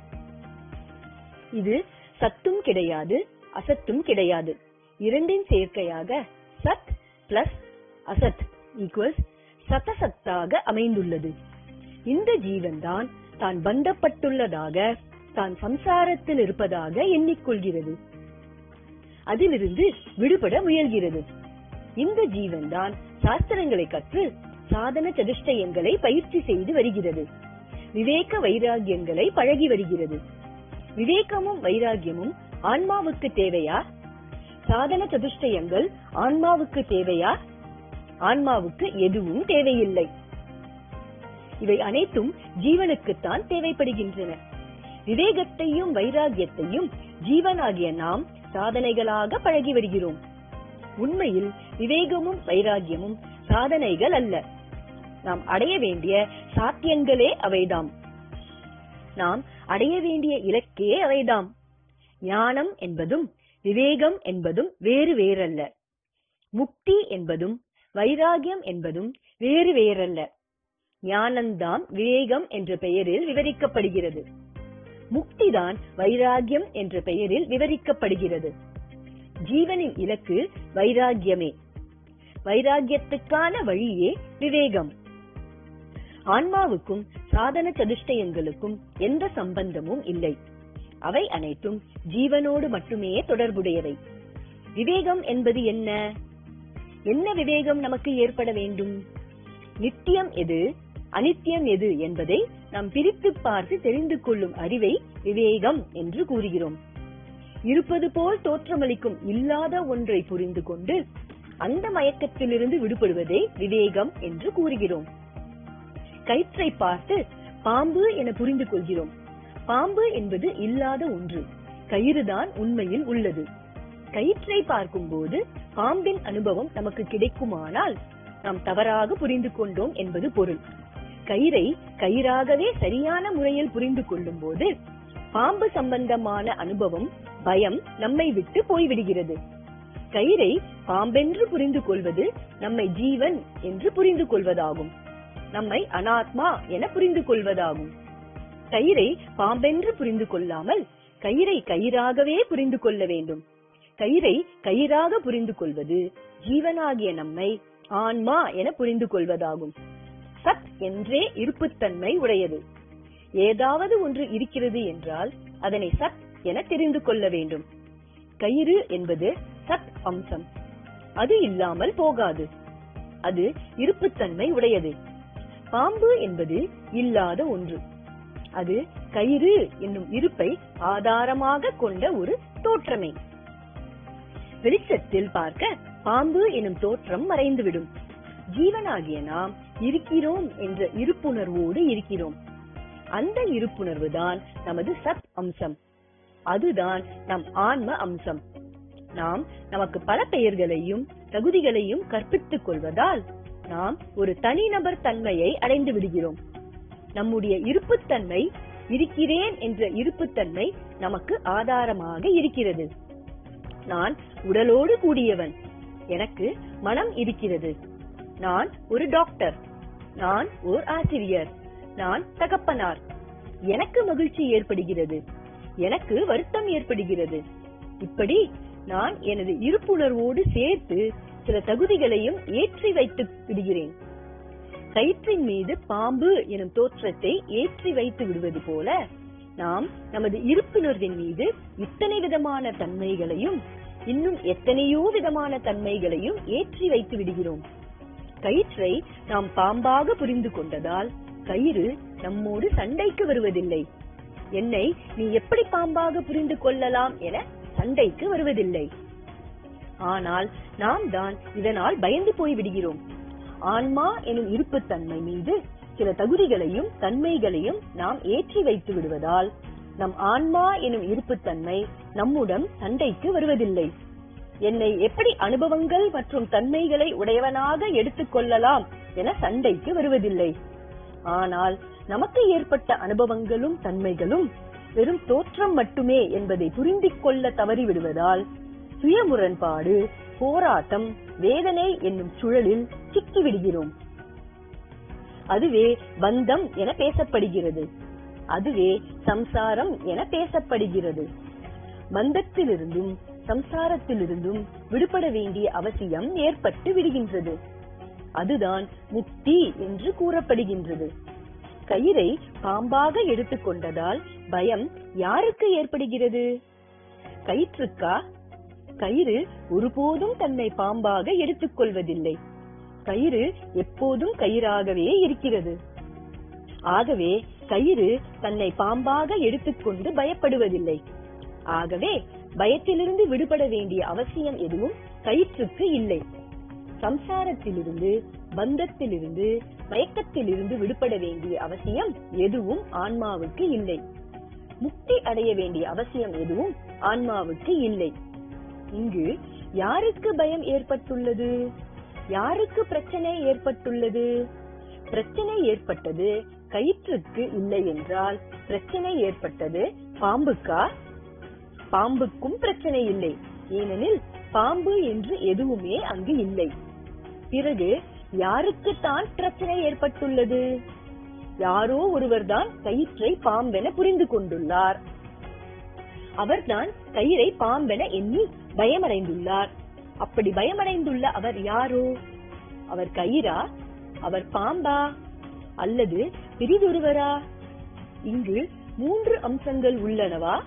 S1: இது சத்தும் கிடையாது அசத்தும் கிடையாது இரண்டின் சேர்க்கையாக சத் பிளஸ் அசத் ஈக்குவல்ஸ் சதசத்தாக அமைந்துள்ளது இந்த ஜீவன் தான் தான் பந்தப்பட்டுள்ளதாக தான் சம்சாரத்தில் இருப்பதாக எண்ணிக்கொள்கிறது அதிலிருந்து விடுபட முயல்கிறது இந்த ஜீவன் தான் சாஸ்திரங்களை கற்று சாதன சதுஷ்டயங்களை பயிற்சி செய்து வருகிறது விவேக வைராகியங்களை பழகி வருகிறது விவேகமும் வைராகியமும் ஆன்மாவுக்கு தேவையா சாதன சதுஷ்டயங்கள் ஆன்மாவுக்கு தேவையா ஆன்மாவுக்கு எதுவும் தேவையில்லை இவை அனைத்தும் ஜீவனுக்குத்தான் தேவைப்படுகின்றன விவேகத்தையும் வைராகியத்தையும் ஜீவனாகிய நாம் சாதனைகளாக பழகி வருகிறோம் உண்மையில் விவேகமும் வைராகியமும் சாதனைகள் அல்ல நாம் அடைய வேண்டிய சாத்தியங்களே அவைதாம் நாம் அடைய வேண்டிய இலக்கே அவைதாம் ஞானம் என்பதும் விவேகம் என்பதும் வேறு வேறல்ல முக்தி என்பதும் வைராகியம் என்பதும் வேறு வேறல்ல ஞானந்தாம் விவேகம் என்ற பெயரில் விவரிக்கப்படுகிறது முக்திதான் வைராகியம் என்ற பெயரில் விவரிக்கப்படுகிறது ஜீவனின் இலக்கு வைராகியமே வைராகியத்துக்கான வழியே விவேகம் ஆன்மாவுக்கும் சாதன சதுஷ்டயங்களுக்கும் எந்த சம்பந்தமும் இல்லை அவை அனைத்தும் ஜீவனோடு மட்டுமே தொடர்புடையவை விவேகம் என்பது என்ன என்ன விவேகம் நமக்கு ஏற்பட வேண்டும் நித்தியம் எது அனித்தியம் எது என்பதை நாம் பிரித்து பார்த்து தெரிந்து கொள்ளும் அறிவை விவேகம் என்று கூறுகிறோம் இருப்பது போல் தோற்றமளிக்கும் இல்லாத ஒன்றை புரிந்து கொண்டு அந்த மயக்கத்திலிருந்து விடுபடுவதே விவேகம் என்று கூறுகிறோம் கயிற்றை பார்த்து பாம்பு என புரிந்து கொள்கிறோம் பாம்பு என்பது இல்லாத ஒன்று கயிறுதான் உண்மையில் உள்ளது கயிற்றை பார்க்கும்போது பாம்பின் அனுபவம் நமக்கு கிடைக்குமானால் நாம் தவறாக புரிந்து கொண்டோம் என்பது பொருள் கயிறை கயிறாகவே சரியான முறையில் புரிந்து கொள்ளும் போது பாம்பு சம்பந்தமான அனுபவம் பயம் நம்மை விட்டு போய்விடுகிறது கயிறை பாம்பென்று புரிந்து கொள்வது நம்மை ஜீவன் என்று புரிந்து கொள்வதாகும் நம்மை அனாத்மா என புரிந்து கொள்வதாகும் கயிறை பாம்பென்று புரிந்து கொள்ளாமல் கயிறை கயிறாகவே புரிந்து கொள்ள வேண்டும் கயிறை கயிறாக புரிந்து கொள்வது ஜீவனாகிய நம்மை ஆன்மா என புரிந்து கொள்வதாகும் சத் என்றே இருப்புத்தன்மை உடையது ஏதாவது ஒன்று இருக்கிறது என்றால் அதனை சத் என தெரிந்து கொள்ள வேண்டும் கயிறு என்பது சத் அம்சம் அது இல்லாமல் போகாது அது இருப்புத்தன்மை உடையது பாம்பு என்பது இல்லாத ஒன்று அது கயிறு என்னும் இருப்பை ஆதாரமாக கொண்ட ஒரு தோற்றமே வெளிச்சத்தில் பார்க்க பாம்பு எனும் தோற்றம் மறைந்துவிடும் ஜீவனாகிய நாம் இருக்கிறோம் என்ற இருப்புணர்வோடு இருக்கிறோம் அந்த இருப்புணர்வு தான் நமது சத் அம்சம் அதுதான் நம் ஆன்ம அம்சம் நாம் நமக்கு பல பெயர்களையும் தகுதிகளையும் கற்பித்துக் கொள்வதால் நாம் ஒரு தனிநபர் தன்மையை அடைந்து விடுகிறோம் நம்முடைய இருப்புத்தன்மை இருக்கிறேன் என்ற இருப்புத்தன்மை நமக்கு ஆதாரமாக இருக்கிறது நான் உடலோடு கூடியவன் எனக்கு மனம் இருக்கிறது நான் ஒரு டாக்டர் நான் ஓர் ஆசிரியர் நான் தகப்பனார் எனக்கு மகிழ்ச்சி ஏற்படுகிறது எனக்கு வருத்தம் ஏற்படுகிறது இப்படி நான் எனது இருப்புணர்வோடு சேர்த்து சில தகுதிகளையும் ஏற்றி வைத்து விடுகிறேன் கயிற்றின் மீது பாம்பு எனும் தோற்றத்தை ஏற்றி வைத்து விடுவது போல நாம் நமது இருப்புணர்வின் மீது இத்தனை விதமான தன்மைகளையும் இன்னும் எத்தனையோ விதமான தன்மைகளையும் ஏற்றி வைத்து விடுகிறோம் கயிற்றை நாம் பாம்பாக புரிந்து கொண்டதால் கயிறு நம்மோடு சண்டைக்கு வருவதில்லை என்னை நீ எப்படி பாம்பாக புரிந்து கொள்ளலாம் என சண்டைக்கு வருவதில்லை ஆனால் நாம் தான் இதனால் பயந்து போய் விடுகிறோம் ஆன்மா எனும் இருப்புத்தன்மை மீது சில தகுதிகளையும் தன்மைகளையும் நாம் ஏற்றி வைத்து விடுவதால் நம் ஆன்மா எனும் இருப்புத்தன்மை நம்முடன் சண்டைக்கு வருவதில்லை என்னை எப்படி அனுபவங்கள் மற்றும் தன்மைகளை உடையவனாக எடுத்துக் கொள்ளலாம் என சண்டைக்கு வருவதில்லை ஆனால் நமக்கு ஏற்பட்ட அனுபவங்களும் தன்மைகளும் வெறும் தோற்றம் மட்டுமே என்பதை புரிந்திக் கொள்ள தவறிவிடுவதால் சுய முரண்பாடு போராட்டம் வேதனை என்னும் சுழலில் சிக்கிவிடுகிறோம் அதுவே பந்தம் என பேசப்படுகிறது அதுவே சம்சாரம் என பேசப்படுகிறது பந்தத்திலிருந்தும் சம்சாரத்திலிருந்தும் விடுபட வேண்டிய அவசியம் ஏற்பட்டு விடுகின்றது அதுதான் முக்தி என்று கூறப்படுகின்றது கயிறை பாம்பாக எடுத்துக்கொண்டதால் பயம் யாருக்கு ஏற்படுகிறது கயிற்றுக்கா கயிறு ஒருபோதும் தன்னை பாம்பாக எடுத்துக்கொள்வதில்லை கயிறு எப்போதும் கயிறாகவே இருக்கிறது ஆகவே கயிறு தன்னை பாம்பாக எடுத்துக்கொண்டு பயப்படுவதில்லை ஆகவே பயத்திலிருந்து விடுபட வேண்டிய அவசியம் எதுவும் கயிற்றுக்கு இல்லை சம்சாரத்திலிருந்து பந்தத்திலிருந்து மயக்கத்திலிருந்து விடுபட வேண்டிய அவசியம் எதுவும் ஆன்மாவுக்கு இல்லை முக்தி அடைய வேண்டிய அவசியம் எதுவும் ஆன்மாவுக்கு இல்லை இங்கு யாருக்கு பயம் ஏற்பட்டுள்ளது யாருக்கு பிரச்சனை ஏற்பட்டுள்ளது பிரச்சனை ஏற்பட்டது கயிற்றுக்கு இல்லை என்றால் பிரச்சனை ஏற்பட்டது பாம்புக்கா பாம்புக்கும் பிரச்சனை இல்லை ஏனெனில் பாம்பு என்று எதுவுமே அங்கு இல்லை பிறகு யாருக்கு தான் பிரச்சனை ஏற்பட்டுள்ளது யாரோ ஒருவர்தான் கயிற்றை பாம்பென புரிந்து கொண்டுள்ளார் அவர்தான் கயிறை பாம்பென எண்ணி பயமடைந்துள்ளார் அப்படி பயமடைந்துள்ள அவர் யாரோ அவர் கயிறா அவர் பாம்பா அல்லது பிரிதொருவரா இங்கு மூன்று அம்சங்கள் உள்ளனவா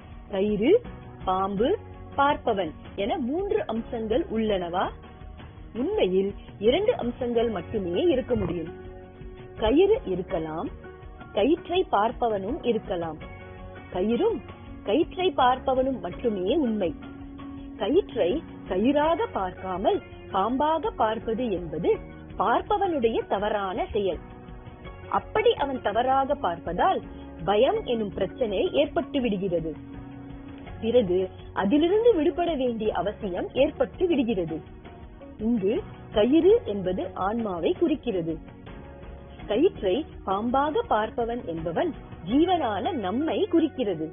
S1: கயிறு பாம்பு பார்ப்பவன் என மூன்று அம்சங்கள் உள்ளனவா உண்மையில் இரண்டு அம்சங்கள் மட்டுமே இருக்க முடியும் கயிறு இருக்கலாம் கயிற்றை பார்ப்பவனும் இருக்கலாம் கயிறும் கயிற்றை பார்ப்பவனும் மட்டுமே உண்மை கயிற்றை கயிறாக பார்க்காமல் பாம்பாக பார்ப்பது என்பது பார்ப்பவனுடைய தவறான செயல் அப்படி அவன் தவறாக பார்ப்பதால் பயம் எனும் பிரச்சனை ஏற்பட்டு விடுகிறது பிறகு அதிலிருந்து விடுபட வேண்டிய அவசியம் ஏற்பட்டு விடுகிறது இங்கு கயிறு என்பது ஆன்மாவை குறிக்கிறது கயிற்றை பாம்பாக பார்ப்பவன் என்பவன் ஜீவனான நம்மை குறிக்கிறது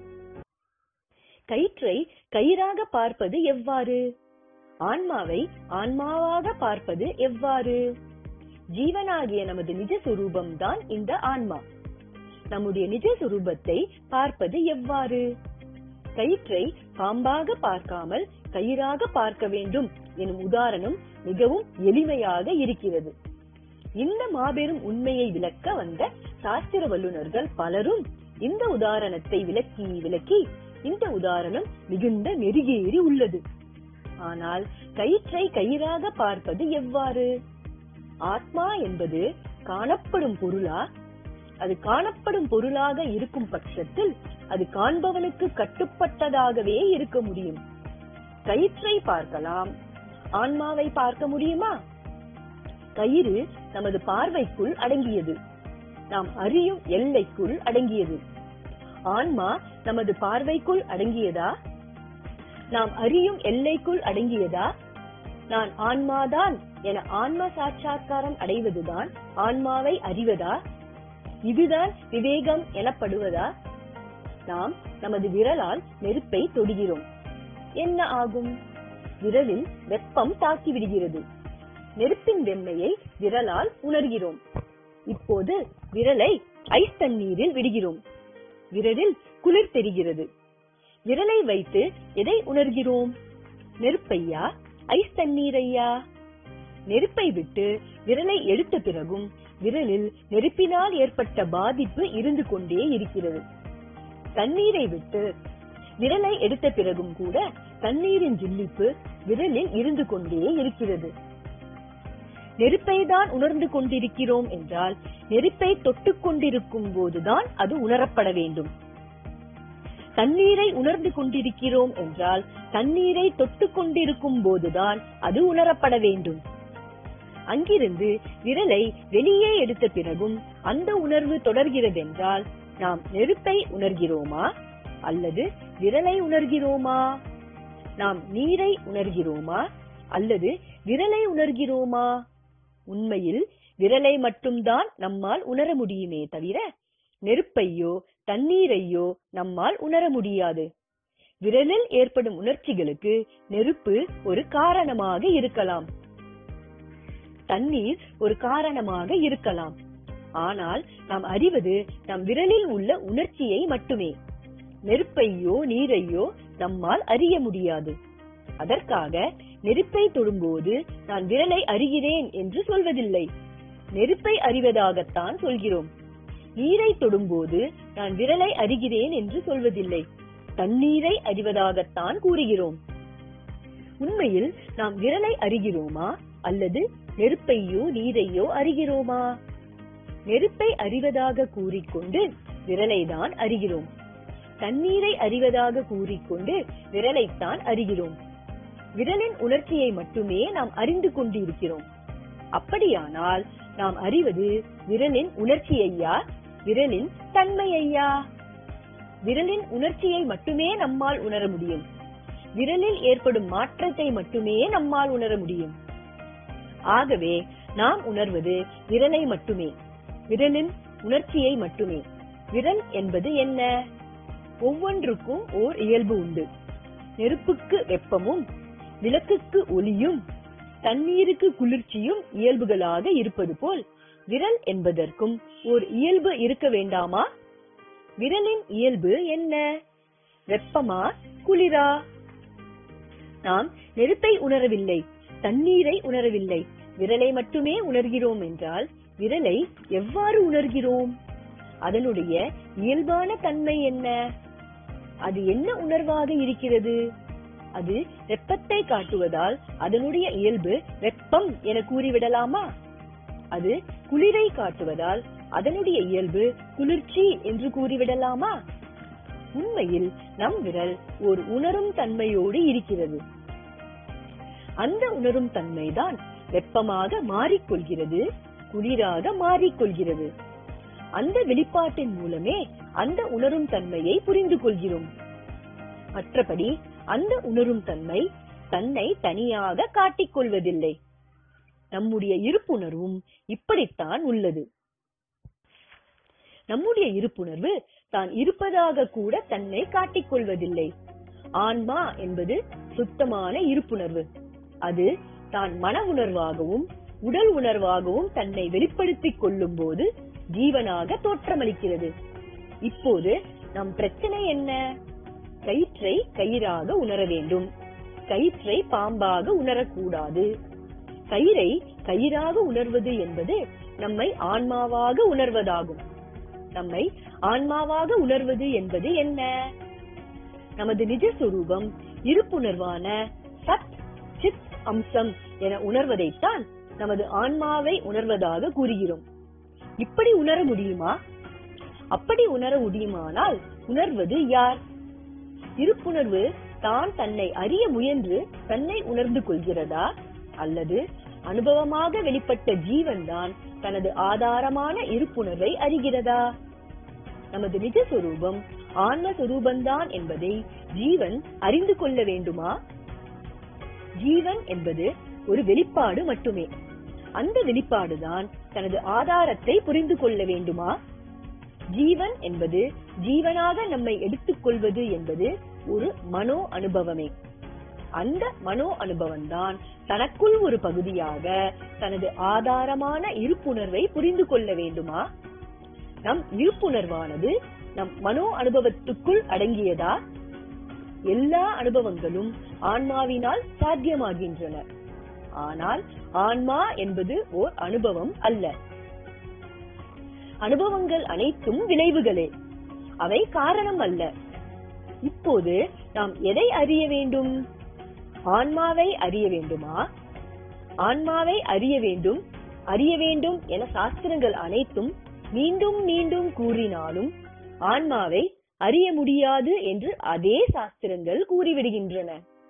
S1: கயிற்றை கயிறாக பார்ப்பது எவ்வாறு ஆன்மாவை ஆன்மாவாக பார்ப்பது எவ்வாறு ஜீவனாகிய நமது நிஜ சுரூபம் தான் இந்த ஆன்மா நம்முடைய நிஜ சுரூபத்தை பார்ப்பது எவ்வாறு கயிற்றை பாம்பாக பார்க்காமல் கயிறாக பார்க்க வேண்டும் எனும் உதாரணம் மிகவும் எளிமையாக இருக்கிறது இந்த மாபெரும் உண்மையை விளக்க வந்த சாஸ்திர வல்லுநர்கள் பலரும் இந்த உதாரணத்தை விளக்கி விளக்கி இந்த உதாரணம் மிகுந்த நெருகேறி உள்ளது ஆனால் கயிற்றை கயிறாக பார்ப்பது எவ்வாறு ஆத்மா என்பது காணப்படும் பொருளா அது காணப்படும் பொருளாக இருக்கும் பட்சத்தில் அது காண்பவனுக்கு கட்டுப்பட்டதாகவே இருக்க முடியும் கயிற்றை பார்க்கலாம் ஆன்மாவை பார்க்க முடியுமா கயிறு நமது பார்வைக்குள் அடங்கியது நாம் அறியும் எல்லைக்குள் அடங்கியது ஆன்மா நமது பார்வைக்குள் அடங்கியதா நாம் அறியும் எல்லைக்குள் அடங்கியதா நான் ஆன்மாதான் என ஆன்ம சாட்சா்காரம் அடைவதுதான் ஆன்மாவை அறிவதா இதுதான் விவேகம் எனப்படுவதா நாம் நமது விரலால் நெருப்பை தொடுகிறோம் என்ன ஆகும் விரலில் வெப்பம் தாக்கி விடுகிறது நெருப்பின் வெம்மையை விரலால் உணர்கிறோம் இப்போது விரலை ஐஸ் தண்ணீரில் விடுகிறோம் விரலில் குளிர் தெரிகிறது விரலை வைத்து எதை உணர்கிறோம் நெருப்பையா ஐஸ் தண்ணீரையா நெருப்பை விட்டு விரலை எடுத்த பிறகும் விரலில் நெருப்பினால் ஏற்பட்ட பாதிப்பு இருந்து கொண்டே இருக்கிறது தண்ணீரை விட்டு விரலை எடுத்த பிறகும் கூட தண்ணீரின் ஜில்லிப்பு விரலில் இருந்து கொண்டே இருக்கிறது நெருப்பை தான் உணர்ந்து கொண்டிருக்கிறோம் என்றால் நெருப்பை தொட்டுக் கொண்டிருக்கும் போதுதான் அது உணரப்பட வேண்டும் தண்ணீரை உணர்ந்து கொண்டிருக்கிறோம் என்றால் தண்ணீரை தொட்டுக் கொண்டிருக்கும் போதுதான் அது உணரப்பட வேண்டும் அங்கிருந்து விரலை வெளியே எடுத்த பிறகும் அந்த உணர்வு தொடர்கிறதென்றால் நாம் நெருப்பை உணர்கிறோமா அல்லது விரலை உணர்கிறோமா நாம் நீரை உணர்கிறோமா அல்லது விரலை உணர்கிறோமா உண்மையில் விரலை மட்டும்தான் நம்மால் உணர முடியுமே தவிர நெருப்பையோ தண்ணீரையோ நம்மால் உணர முடியாது விரலில் ஏற்படும் உணர்ச்சிகளுக்கு நெருப்பு ஒரு காரணமாக இருக்கலாம் தண்ணீர் ஒரு காரணமாக இருக்கலாம் ஆனால் நாம் அறிவது நம் விரலில் உள்ள உணர்ச்சியை மட்டுமே நெருப்பையோ நீரையோ நம்மால் அறிய முடியாது அதற்காக நெருப்பை தொடும்போது நான் விரலை அறிகிறேன் என்று சொல்வதில்லை நெருப்பை அறிவதாகத்தான் சொல்கிறோம் நீரை தொடும்போது நான் விரலை அறிகிறேன் என்று சொல்வதில்லை தண்ணீரை அறிவதாகத்தான் கூறுகிறோம் உண்மையில் நாம் விரலை அறிகிறோமா அல்லது நெருப்பையோ நீரையோ அறிகிறோமா நெருப்பை அறிவதாக கூறிக்கொண்டு விரலை தான் அறிகிறோம் தண்ணீரை அறிவதாக கூறிக்கொண்டு விரலைத்தான் அறிகிறோம் விரலின் உணர்ச்சியை மட்டுமே நாம் அறிந்து கொண்டிருக்கிறோம் அப்படியானால் நாம் அறிவது விரலின் உணர்ச்சியையா விரலின் தன்மையையா விரலின் உணர்ச்சியை மட்டுமே நம்மால் உணர முடியும் விரலில் ஏற்படும் மாற்றத்தை மட்டுமே நம்மால் உணர முடியும் ஆகவே நாம் உணர்வது விரலை மட்டுமே விரலின் உணர்ச்சியை மட்டுமே விரல் என்பது என்ன ஒவ்வொன்றுக்கும் ஓர் இயல்பு உண்டு நெருப்புக்கு வெப்பமும் விளக்குக்கு ஒளியும் தண்ணீருக்கு குளிர்ச்சியும் இயல்புகளாக இருப்பது போல் விரல் என்பதற்கும் ஓர் இயல்பு இருக்க வேண்டாமா விரலின் இயல்பு என்ன வெப்பமா குளிரா நாம் நெருப்பை உணரவில்லை தண்ணீரை உணரவில்லை விரலை மட்டுமே உணர்கிறோம் என்றால் விரலை எவ்வாறு உணர்கிறோம் அதனுடைய இயல்பான தன்மை என்ன அது என்ன உணர்வாக இருக்கிறது அது வெப்பத்தை காட்டுவதால் அதனுடைய இயல்பு வெப்பம் என கூறிவிடலாமா அது குளிரை காட்டுவதால் அதனுடைய இயல்பு குளிர்ச்சி என்று கூறிவிடலாமா உண்மையில் நம் விரல் ஒரு உணரும் தன்மையோடு இருக்கிறது அந்த உணரும் தன்மைதான் வெப்பமாக மாறிக்கொள்கிறது குளிராக மாறிக்கொள்கிறது அந்த வெளிப்பாட்டின் மூலமே அந்த உணரும் தன்மையை புரிந்து கொள்கிறோம் மற்றபடி அந்த உணரும் தன்மை தன்னை தனியாக காட்டிக் கொள்வதில்லை நம்முடைய இருப்புணர்வும் இப்படித்தான் உள்ளது நம்முடைய இருப்புணர்வு தான் இருப்பதாக கூட தன்னை காட்டிக் கொள்வதில்லை ஆன்மா என்பது சுத்தமான இருப்புணர்வு அது தான் மன உணர்வாகவும் உடல் உணர்வாகவும் தன்னை வெளிப்படுத்திக் கொள்ளும் போது ஜீவனாக தோற்றமளிக்கிறது இப்போது நம் பிரச்சனை என்ன கயிற்றை கயிறாக உணர வேண்டும் கயிற்றை பாம்பாக உணரக்கூடாது கயிறை கயிறாக உணர்வது என்பது நம்மை ஆன்மாவாக உணர்வதாகும் நம்மை ஆன்மாவாக உணர்வது என்பது என்ன நமது நிஜ சொரூபம் இருப்புணர்வான சத் சித் அம்சம் என உணர்வதைத்தான் நமது ஆன்மாவை உணர்வதாக கூறுகிறோம் இப்படி உணர முடியுமா அப்படி உணர முடியுமானால் உணர்வது யார் இருப்புணர்வு தான் தன்னை அறிய முயன்று தன்னை உணர்ந்து கொள்கிறதா அல்லது அனுபவமாக வெளிப்பட்ட ஜீவன் தான் தனது ஆதாரமான இருப்புணர்வை அறிகிறதா நமது நிஜ சொரூபம் ஆன்ம சொரூபந்தான் என்பதை ஜீவன் அறிந்து கொள்ள வேண்டுமா ஜீவன் என்பது ஒரு வெளிப்பாடு மட்டுமே அந்த வெளிப்பாடுதான் தனது ஆதாரத்தை புரிந்து கொள்ள வேண்டுமா ஜீவன் என்பது ஜீவனாக நம்மை எடுத்துக் கொள்வது என்பது ஒரு மனோ அனுபவமே அந்த மனோ அனுபவம் தான் தனக்குள் ஒரு பகுதியாக தனது ஆதாரமான இருப்புணர்வை புரிந்து கொள்ள வேண்டுமா நம் இருப்புணர்வானது நம் மனோ அனுபவத்துக்குள் அடங்கியதா எல்லா அனுபவங்களும் ஆன்மாவினால் சாத்தியமாகின்றன ஆனால் ஆன்மா என்பது ஓர் அனுபவம் அல்ல அனுபவங்கள் அனைத்தும் விளைவுகளே அவை காரணம் அல்ல இப்போது நாம் எதை அறிய வேண்டும் ஆன்மாவை அறிய வேண்டுமா ஆன்மாவை அறிய வேண்டும் அறிய வேண்டும் என சாஸ்திரங்கள் அனைத்தும் மீண்டும் மீண்டும் கூறினாலும் ஆன்மாவை அறிய முடியாது என்று அதே சாஸ்திரங்கள் கூறிவிடுகின்றன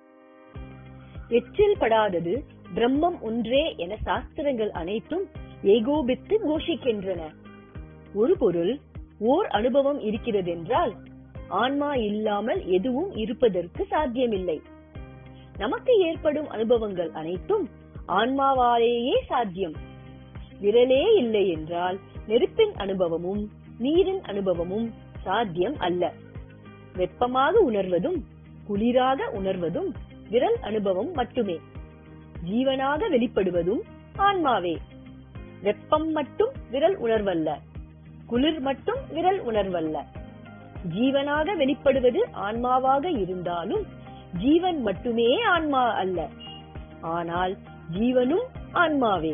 S1: எச்சில் படாதது பிரம்மம் ஒன்றே என சாஸ்திரங்கள் அனைத்தும் ஏகோபித்து கோஷிக்கின்றன ஒரு பொருள் ஓர் அனுபவம் இருக்கிறதென்றால் ஆன்மா இல்லாமல் எதுவும் இருப்பதற்கு சாத்தியமில்லை நமக்கு ஏற்படும் அனுபவங்கள் அனைத்தும் ஆன்மாவாலேயே சாத்தியம் விரலே இல்லை என்றால் நெருப்பின் அனுபவமும் நீரின் அனுபவமும் சாத்தியம் அல்ல வெப்பமாக உணர்வதும் குளிராக உணர்வதும் விரல் அனுபவம் மட்டுமே ஜீவனாக வெளிப்படுவதும் ஆன்மாவே வெப்பம் மட்டும் விரல் உணர்வல்ல குளிர் மட்டும் விரல் உணர்வல்ல ஜீவனாக வெளிப்படுவது ஆன்மாவாக இருந்தாலும் ஜீவன் மட்டுமே ஆன்மா அல்ல ஆனால் ஜீவனும் ஆன்மாவே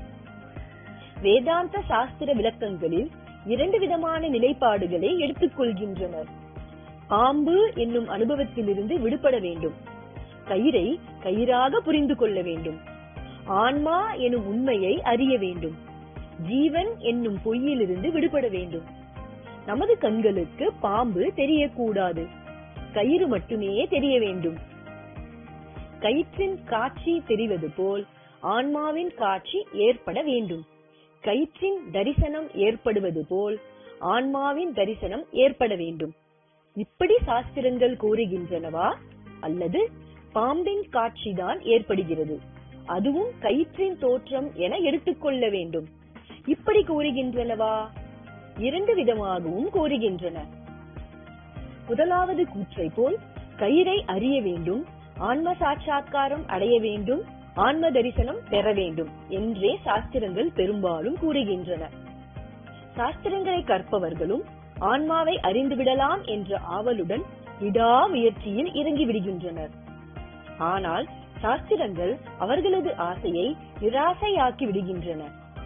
S1: வேதாந்த சாஸ்திர விளக்கங்களில் இரண்டு விதமான நிலைப்பாடுகளை எடுத்துக்கொள்கின்றனர் பாம்பு என்னும் அனுபவத்திலிருந்து விடுபட வேண்டும் கயிறை கயிறாக புரிந்து கொள்ள வேண்டும் ஆன்மா எனும் உண்மையை அறிய வேண்டும் ஜீவன் என்னும் பொய்யிலிருந்து விடுபட வேண்டும் நமது கண்களுக்கு பாம்பு தெரியக்கூடாது கயிறு மட்டுமே தெரிய வேண்டும் கயிற்றின் காட்சி தெரிவது போல் ஆன்மாவின் காட்சி ஏற்பட வேண்டும் கயிற்றின் தரிசனம் ஏற்படுவது போல் ஆன்மாவின் தரிசனம் ஏற்பட வேண்டும் இப்படி சாஸ்திரங்கள் கூறுகின்றனவா அல்லது பாம்பின் காட்சிதான் ஏற்படுகிறது அதுவும் கயிற்றின் தோற்றம் என எடுத்துக்கொள்ள வேண்டும் இப்படி கூறுகின்றனவா இரண்டு விதமாகவும் கூறுகின்றன முதலாவது கூற்றை போல் கயிறை அறிய வேண்டும் ஆன்ம சாட்சா்காரம் அடைய வேண்டும் ஆன்ம தரிசனம் பெற வேண்டும் என்றே சாஸ்திரங்கள் பெரும்பாலும் கூறுகின்றன சாஸ்திரங்களை கற்பவர்களும் ஆன்மாவை அறிந்து விடலாம் என்ற ஆவலுடன் விடாமுயற்சியில் இறங்கி விடுகின்றனர் ஆனால் சாஸ்திரங்கள் அவர்களது ஆசையை நிராசையாக்கி விடுகின்றன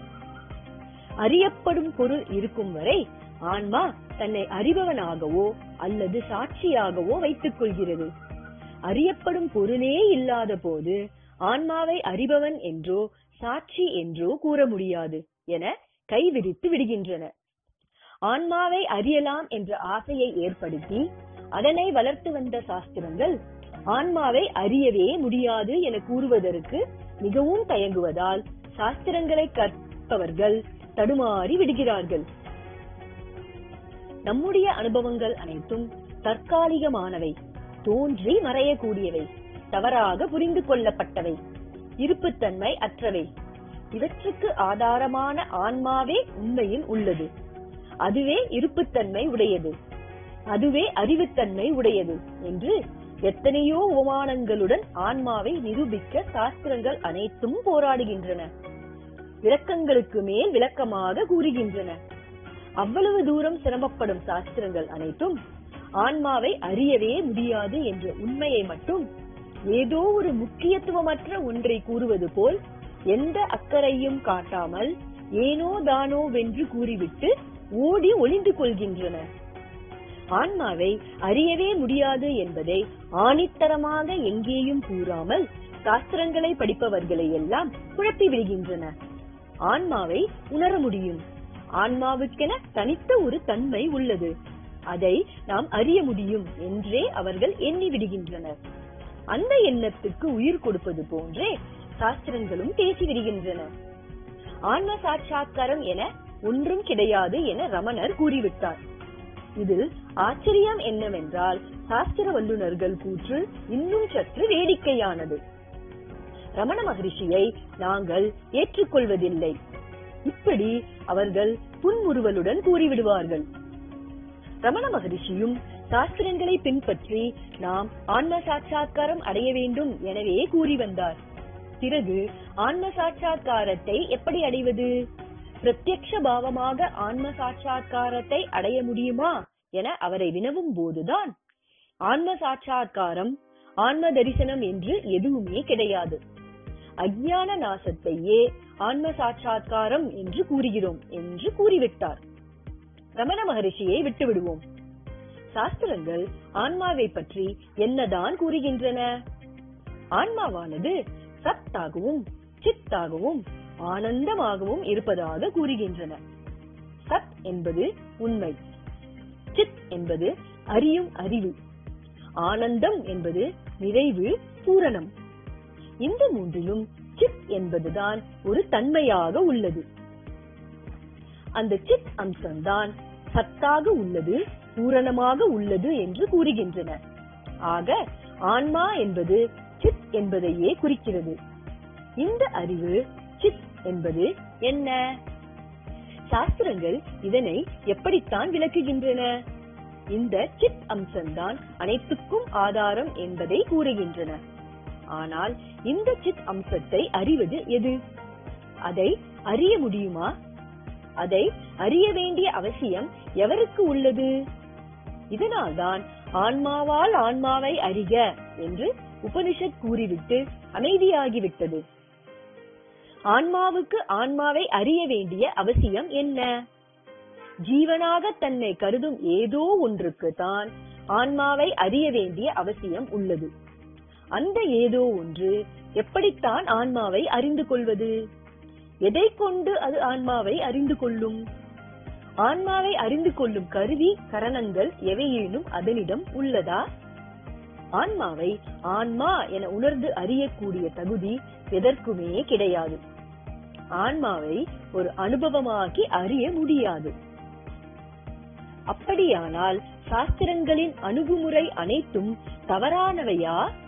S1: அறியப்படும் பொருள் இருக்கும் வரை ஆன்மா தன்னை அறிபவனாகவோ அல்லது சாட்சியாகவோ வைத்துக் கொள்கிறது அறியப்படும் பொருளே இல்லாத போது ஆன்மாவை அறிபவன் என்றோ சாட்சி என்றோ கூற முடியாது என கைவிரித்து விடுகின்றன ஆன்மாவை அறியலாம் என்ற ஆசையை ஏற்படுத்தி அதனை வளர்த்து வந்த சாஸ்திரங்கள் ஆன்மாவை அறியவே முடியாது என கூறுவதற்கு மிகவும் தயங்குவதால் சாஸ்திரங்களை கற்பவர்கள் தடுமாறி விடுகிறார்கள் நம்முடைய அனுபவங்கள் அனைத்தும் தற்காலிகமானவை தோன்றி மறையக்கூடியவை தவறாக புரிந்து கொள்ளப்பட்டவை இருப்புத்தன்மை அற்றவை இவற்றுக்கு ஆதாரமான ஆன்மாவே உண்மையில் உள்ளது அதுவே இருப்புத்தன்மை உடையது அதுவே அறிவுத்தன்மை உடையது என்று எத்தனையோ உமானங்களுடன் ஆன்மாவை நிரூபிக்க சாஸ்திரங்கள் அனைத்தும் போராடுகின்றன விளக்கங்களுக்கு மேல் விளக்கமாக கூறுகின்றன அவ்வளவு தூரம் சிரமப்படும் சாஸ்திரங்கள் அனைத்தும் ஆன்மாவை அறியவே முடியாது என்ற உண்மையை மட்டும் ஏதோ ஒரு முக்கியத்துவமற்ற ஒன்றை கூறுவது போல் எந்த அக்கறையும் காட்டாமல் ஏனோ தானோ வென்று கூறிவிட்டு ஓடி ஒளிந்து கொள்கின்றன ஆன்மாவை அறியவே முடியாது என்பதை ஆணித்தரமாக எங்கேயும் கூறாமல் சாஸ்திரங்களை படிப்பவர்களை எல்லாம் குழப்பி விடுகின்றன ஆன்மாவை உணர முடியும் ஆன்மாவுக்கென தனித்த ஒரு தன்மை உள்ளது அதை நாம் அறிய முடியும் என்றே அவர்கள் எண்ணி விடுகின்றனர் அந்த எண்ணத்துக்கு உயிர் கொடுப்பது போன்றே சாஸ்திரங்களும் பேசி விடுகின்றன ஆன்ம சாட்சாத்காரம் என ஒன்றும் கிடையாது என ரமணர் கூறிவிட்டார் இதில் ஆச்சரியம் என்னவென்றால் சாஸ்திர வல்லுநர்கள் கூற்று இன்னும் சற்று வேடிக்கையானது ரமண மகரிஷியை நாங்கள் ஏற்றுக்கொள்வதில்லை இப்படி அவர்கள் புன்முறுவலுடன் கூறிவிடுவார்கள் ரமண மகரிஷியும் சாஸ்திரங்களை பின்பற்றி நாம் ஆன்ம சாட்சாத்காரம் அடைய வேண்டும் எனவே கூறி வந்தார் பிறகு ஆன்ம சாட்சாத்காரத்தை எப்படி அடைவது பிரத்யக்ஷ பாவமாக ஆன்ம சாட்சாத்காரத்தை அடைய முடியுமா என அவரை வினவும் போதுதான் ஆன்ம சாட்சாத்காரம் ஆன்ம தரிசனம் என்று எதுவுமே கிடையாது அஜ்ஞான நாசத்தையே ஆன்ம சாட்சாத்காரம் என்று கூறுகிறோம் என்று கூறிவிட்டார் ரமண மகரிஷியை விட்டு விடுவோம் சாஸ்திரங்கள் ஆன்மாவை பற்றி என்னதான் கூறுகின்றன ஆன்மாவானது சத்தாகவும் சித்தாகவும் ஆனந்தமாகவும் இருப்பதாக கூறுகின்றன சத் என்பது உண்மை சித் என்பது அறியும் அறிவு ஆனந்தம் என்பது நிறைவு பூரணம் இந்த மூன்றிலும் சித் என்பதுதான் ஒரு தன்மையாக உள்ளது அந்த சித் அம்சம்தான் சத்தாக உள்ளது பூரணமாக உள்ளது என்று கூறுகின்றன ஆக ஆன்மா என்பது சித் என்பதையே குறிக்கிறது இந்த அறிவு சித் என்பது என்ன சாஸ்திரங்கள் இதனை எப்படித்தான் விளக்குகின்றன இந்த சித் அம்சம்தான் அனைத்துக்கும் ஆதாரம் என்பதை கூறுகின்றன ஆனால் இந்த சித் அம்சத்தை அறிவது எது அதை அறிய முடியுமா அதை அறிய வேண்டிய அவசியம் எவருக்கு உள்ளது இதனால்தான் ஆன்மாவால் ஆன்மாவை அறிக என்று உபனிஷத் கூறிவிட்டு அமைதியாகிவிட்டது ஆன்மாவுக்கு ஆன்மாவை அறிய வேண்டிய அவசியம் என்ன ஜீவனாக தன்னை கருதும் ஏதோ ஒன்றுக்கு தான் ஆன்மாவை அறிய வேண்டிய அவசியம் உள்ளது அந்த ஏதோ ஒன்று எப்படித்தான் ஆன்மாவை அறிந்து கொள்வது எதை கொண்டு அது ஆன்மாவை அறிந்து கொள்ளும் ஆன்மாவை அறிந்து கொள்ளும் கருவி கரணங்கள் எவையேனும் அதனிடம் உள்ளதா ஆன்மாவை ஆன்மா என உணர்ந்து அறியக்கூடிய தகுதி எதற்குமே கிடையாது ஆன்மாவை ஒரு அனுபவமாக்கி அறிய முடியாது அப்படியானால் சாஸ்திரங்களின் அணுகுமுறை அனைத்தும் தவறானவையா